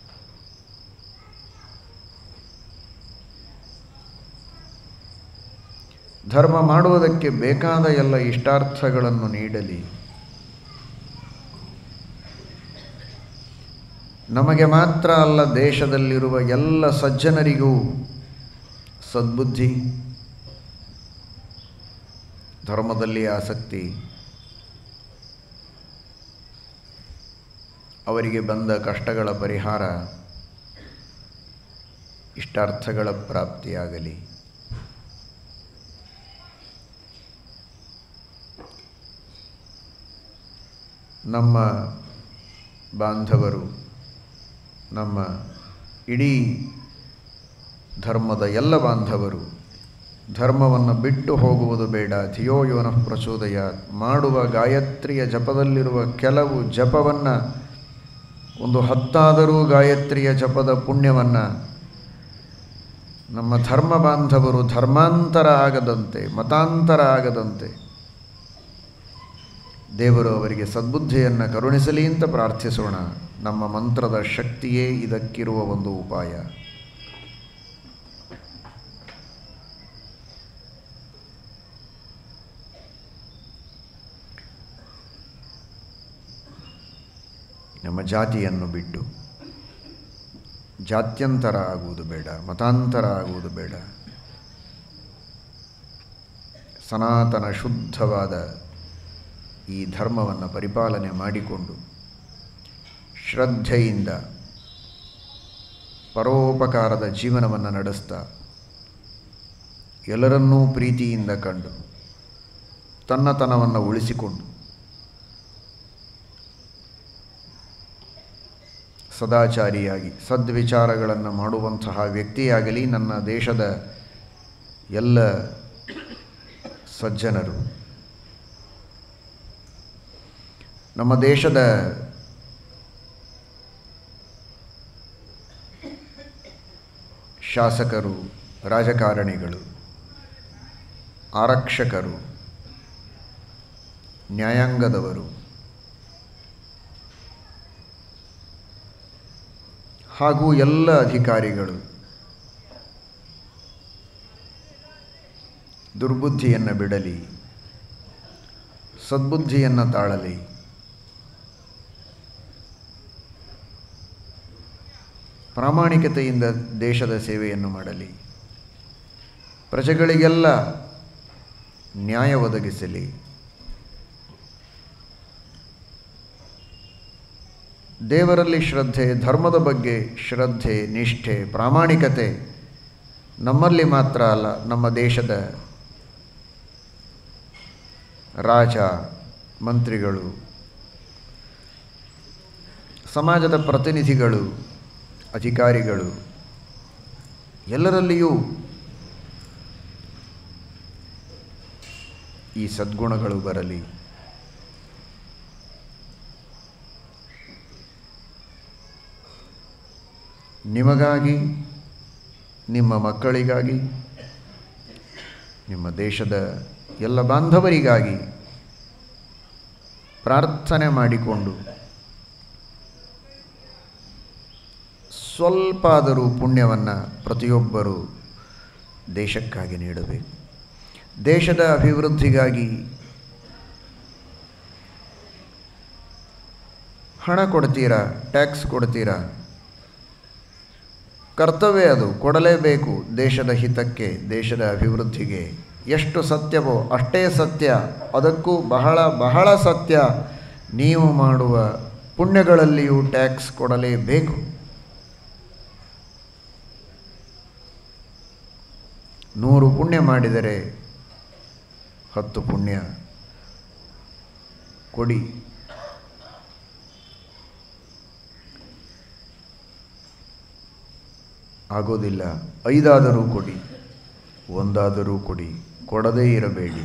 ಧರ್ಮ ಮಾಡುವುದಕ್ಕೆ ಬೇಕಾದ ಎಲ್ಲ ಇಷ್ಟಾರ್ಥಗಳನ್ನು ನೀಡಲಿ ನಮಗೆ ಮಾತ್ರ ಅಲ್ಲ ದೇಶದಲ್ಲಿರುವ ಎಲ್ಲ ಸಜ್ಜನರಿಗೂ ಸದ್ಬುದ್ಧಿ ಧರ್ಮದಲ್ಲಿ ಆಸಕ್ತಿ ಅವರಿಗೆ ಬಂದ ಕಷ್ಟಗಳ ಪರಿಹಾರ ಇಷ್ಟಾರ್ಥಗಳ ಪ್ರಾಪ್ತಿಯಾಗಲಿ ನಮ್ಮ ಬಾಂಧವರು ನಮ್ಮ ಇಡೀ ಧರ್ಮದ ಎಲ್ಲ ಬಾಂಧವರು ಧರ್ಮವನ್ನು ಬಿಟ್ಟು ಹೋಗುವುದು ಬೇಡ ಧಿಯೋ ಯೋನ ಪ್ರಚೋದಯ ಮಾಡುವ ಗಾಯತ್ರಿಯ ಜಪದಲ್ಲಿರುವ ಕೆಲವು ಜಪವನ್ನು ಒಂದು ಹತ್ತಾದರೂ ಗಾಯತ್ರಿಯ ಜಪದ ಪುಣ್ಯವನ್ನು ನಮ್ಮ ಧರ್ಮ ಬಾಂಧವರು ಧರ್ಮಾಂತರ ಆಗದಂತೆ ಮತಾಂತರ ಆಗದಂತೆ ದೇವರು ಅವರಿಗೆ ಸದ್ಬುದ್ಧಿಯನ್ನು ಕರುಣಿಸಲಿ ಅಂತ ಪ್ರಾರ್ಥಿಸೋಣ ನಮ್ಮ ಮಂತ್ರದ ಶಕ್ತಿಯೇ ಇದಕ್ಕಿರುವ ಒಂದು ಉಪಾಯ ನಮ್ಮ ಜಾತಿಯನ್ನು ಬಿಟ್ಟು ಜಾತ್ಯಂತರ ಆಗುವುದು ಬೇಡ ಮತಾಂತರ ಆಗುವುದು ಬೇಡ ಸನಾತನ ಶುದ್ಧವಾದ ಈ ಧರ್ಮವನ್ನು ಪರಿಪಾಲನೆ ಮಾಡಿಕೊಂಡು ಶ್ರದ್ಧೆಯಿಂದ ಪರೋಪಕಾರದ ಜೀವನವನ್ನು ನಡೆಸ್ತಾ ಎಲ್ಲರನ್ನೂ ಪ್ರೀತಿಯಿಂದ ಕಂಡು ತನ್ನತನವನ್ನು ಉಳಿಸಿಕೊಂಡು ಸದಾಚಾರಿಯಾಗಿ ಸದ್ವಿಚಾರಗಳನ್ನು ಮಾಡುವಂತಹ ವ್ಯಕ್ತಿಯಾಗಲಿ ನನ್ನ ದೇಶದ ಎಲ್ಲ ಸಜ್ಜನರು ನಮ್ಮ ದೇಶದ ಶಾಸಕರು ರಾಜಕಾರಣಿಗಳು ಆರಕ್ಷಕರು ನ್ಯಾಯಾಂಗದವರು ಹಾಗೂ ಎಲ್ಲ ಅಧಿಕಾರಿಗಳು ದುರ್ಬುದ್ಧಿಯನ್ನು ಬಿಡಲಿ ಸದ್ಬುದ್ಧಿಯನ್ನು ತಾಳಲಿ ಪ್ರಾಮಾಣಿಕತೆಯಿಂದ ದೇಶದ ಸೇವೆಯನ್ನು ಮಾಡಲಿ ಪ್ರಜೆಗಳಿಗೆಲ್ಲ ನ್ಯಾಯ ಒದಗಿಸಲಿ ದೇವರಲ್ಲಿ ಶ್ರದ್ಧೆ ಧರ್ಮದ ಬಗ್ಗೆ ಶ್ರದ್ಧೆ ನಿಷ್ಠೆ ಪ್ರಾಮಾಣಿಕತೆ ನಮ್ಮಲ್ಲಿ ಮಾತ್ರ ಅಲ್ಲ ನಮ್ಮ ದೇಶದ ರಾಜ ಮಂತ್ರಿಗಳು ಸಮಾಜದ ಪ್ರತಿನಿಧಿಗಳು ಅಧಿಕಾರಿಗಳು ಎಲ್ಲರಲ್ಲಿಯೂ ಈ ಸದ್ಗುಣಗಳು ಬರಲಿ ನಿಮಗಾಗಿ ನಿಮ್ಮ ಮಕ್ಕಳಿಗಾಗಿ ನಿಮ್ಮ ದೇಶದ ಎಲ್ಲ ಬಾಂಧವರಿಗಾಗಿ ಪ್ರಾರ್ಥನೆ ಮಾಡಿಕೊಂಡು ಸ್ವಲ್ಪ ಆದರೂ ಪುಣ್ಯವನ್ನು ಪ್ರತಿಯೊಬ್ಬರೂ ದೇಶಕ್ಕಾಗಿ ನೀಡಬೇಕು ದೇಶದ ಅಭಿವೃದ್ಧಿಗಾಗಿ ಹಣ ಕೊಡ್ತೀರಾ ಟ್ಯಾಕ್ಸ್ ಕೊಡ್ತೀರಾ ಕರ್ತವ್ಯ ಅದು ಕೊಡಲೇಬೇಕು ದೇಶದ ಹಿತಕ್ಕೆ ದೇಶದ ಅಭಿವೃದ್ಧಿಗೆ ಎಷ್ಟು ಸತ್ಯವೋ ಅಷ್ಟೇ ಸತ್ಯ ಅದಕ್ಕೂ ಬಹಳ ಬಹಳ ಸತ್ಯ ನೀವು ಮಾಡುವ ಪುಣ್ಯಗಳಲ್ಲಿಯೂ ಟ್ಯಾಕ್ಸ್ ಕೊಡಲೇಬೇಕು ನೂರು ಪುಣ್ಯ ಮಾಡಿದರೆ ಹತ್ತು ಪುಣ್ಯ ಕೊಡಿ ಆಗೋದಿಲ್ಲ ಐದಾದರೂ ಕೊಡಿ ಒಂದಾದರೂ ಕೊಡಿ ಕೊಡದೇ ಇರಬೇಡಿ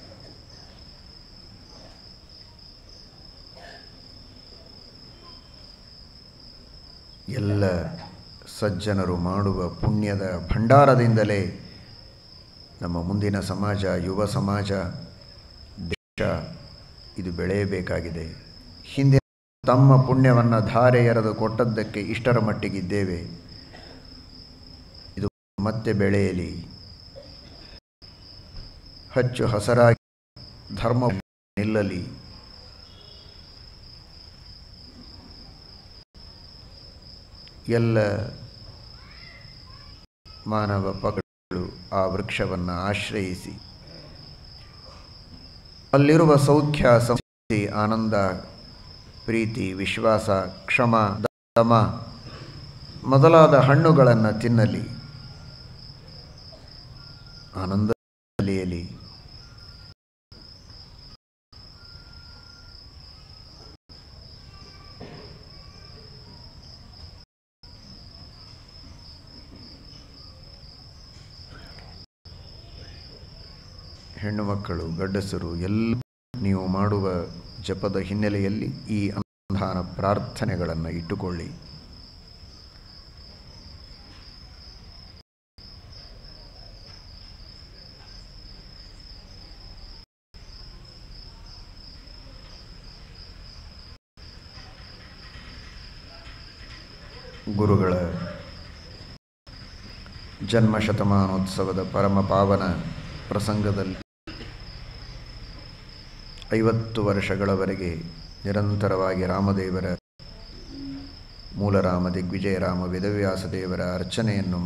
ಎಲ್ಲ ಸಜ್ಜನರು ಮಾಡುವ ಪುಣ್ಯದ ಭಂಡಾರದಿಂದಲೇ ನಮ್ಮ ಮುಂದಿನ ಸಮಾಜ ಯುವ ಸಮಾಜ ದೇಶ ಇದು ಬೆಳೆಯಬೇಕಾಗಿದೆ ಹಿಂದೆ ತಮ್ಮ ಪುಣ್ಯವನ್ನು ಧಾರೆ ಎರೆದು ಕೊಟ್ಟದ್ದಕ್ಕೆ ಇಷ್ಟರ ಮಟ್ಟಿಗಿದ್ದೇವೆ ಇದು ಮತ್ತೆ ಬೆಳೆಯಲಿ ಹಚ್ಚು ಹಸರಾಗಿ ಧರ್ಮ ನಿಲ್ಲಲಿ ಎಲ್ಲ ಮಾನವ ಪಗಳು ಆ ವೃಕ್ಷವನ್ನು ಆಶ್ರಯಿಸಿ ಅಲ್ಲಿರುವ ಸೌಖ್ಯ ಸಂಸ್ಕೃತಿ ಆನಂದ ಪ್ರೀತಿ ವಿಶ್ವಾಸ ಕ್ಷಮ ದಮ ಮೊದಲಾದ ಹಣ್ಣುಗಳನ್ನು ತಿನ್ನಲಿ ಆನಂದ ಕಲಿಯಲಿ ಹೆಣ್ಣು ಮಕ್ಕಳು ಗಂಡಸರು ಎಲ್ಲ ನೀವು ಮಾಡುವ ಜಪದ ಹಿನ್ನೆಲೆಯಲ್ಲಿ ಈ ಅನುದಾನ ಪ್ರಾರ್ಥನೆಗಳನ್ನು ಇಟ್ಟುಕೊಳ್ಳಿ ಗುರುಗಳ ಜನ್ಮ ಶತಮಾನೋತ್ಸವದ ಪರಮ ಪಾವನ ಪ್ರಸಂಗದಲ್ಲಿ ಐವತ್ತು ವರ್ಷಗಳವರೆಗೆ ನಿರಂತರವಾಗಿ ರಾಮದೇವರ ಮೂಲರಾಮ ದಿಗ್ವಿಜಯರಾಮ ವೇದವ್ಯಾಸ ದೇವರ ಅರ್ಚನೆಯನ್ನು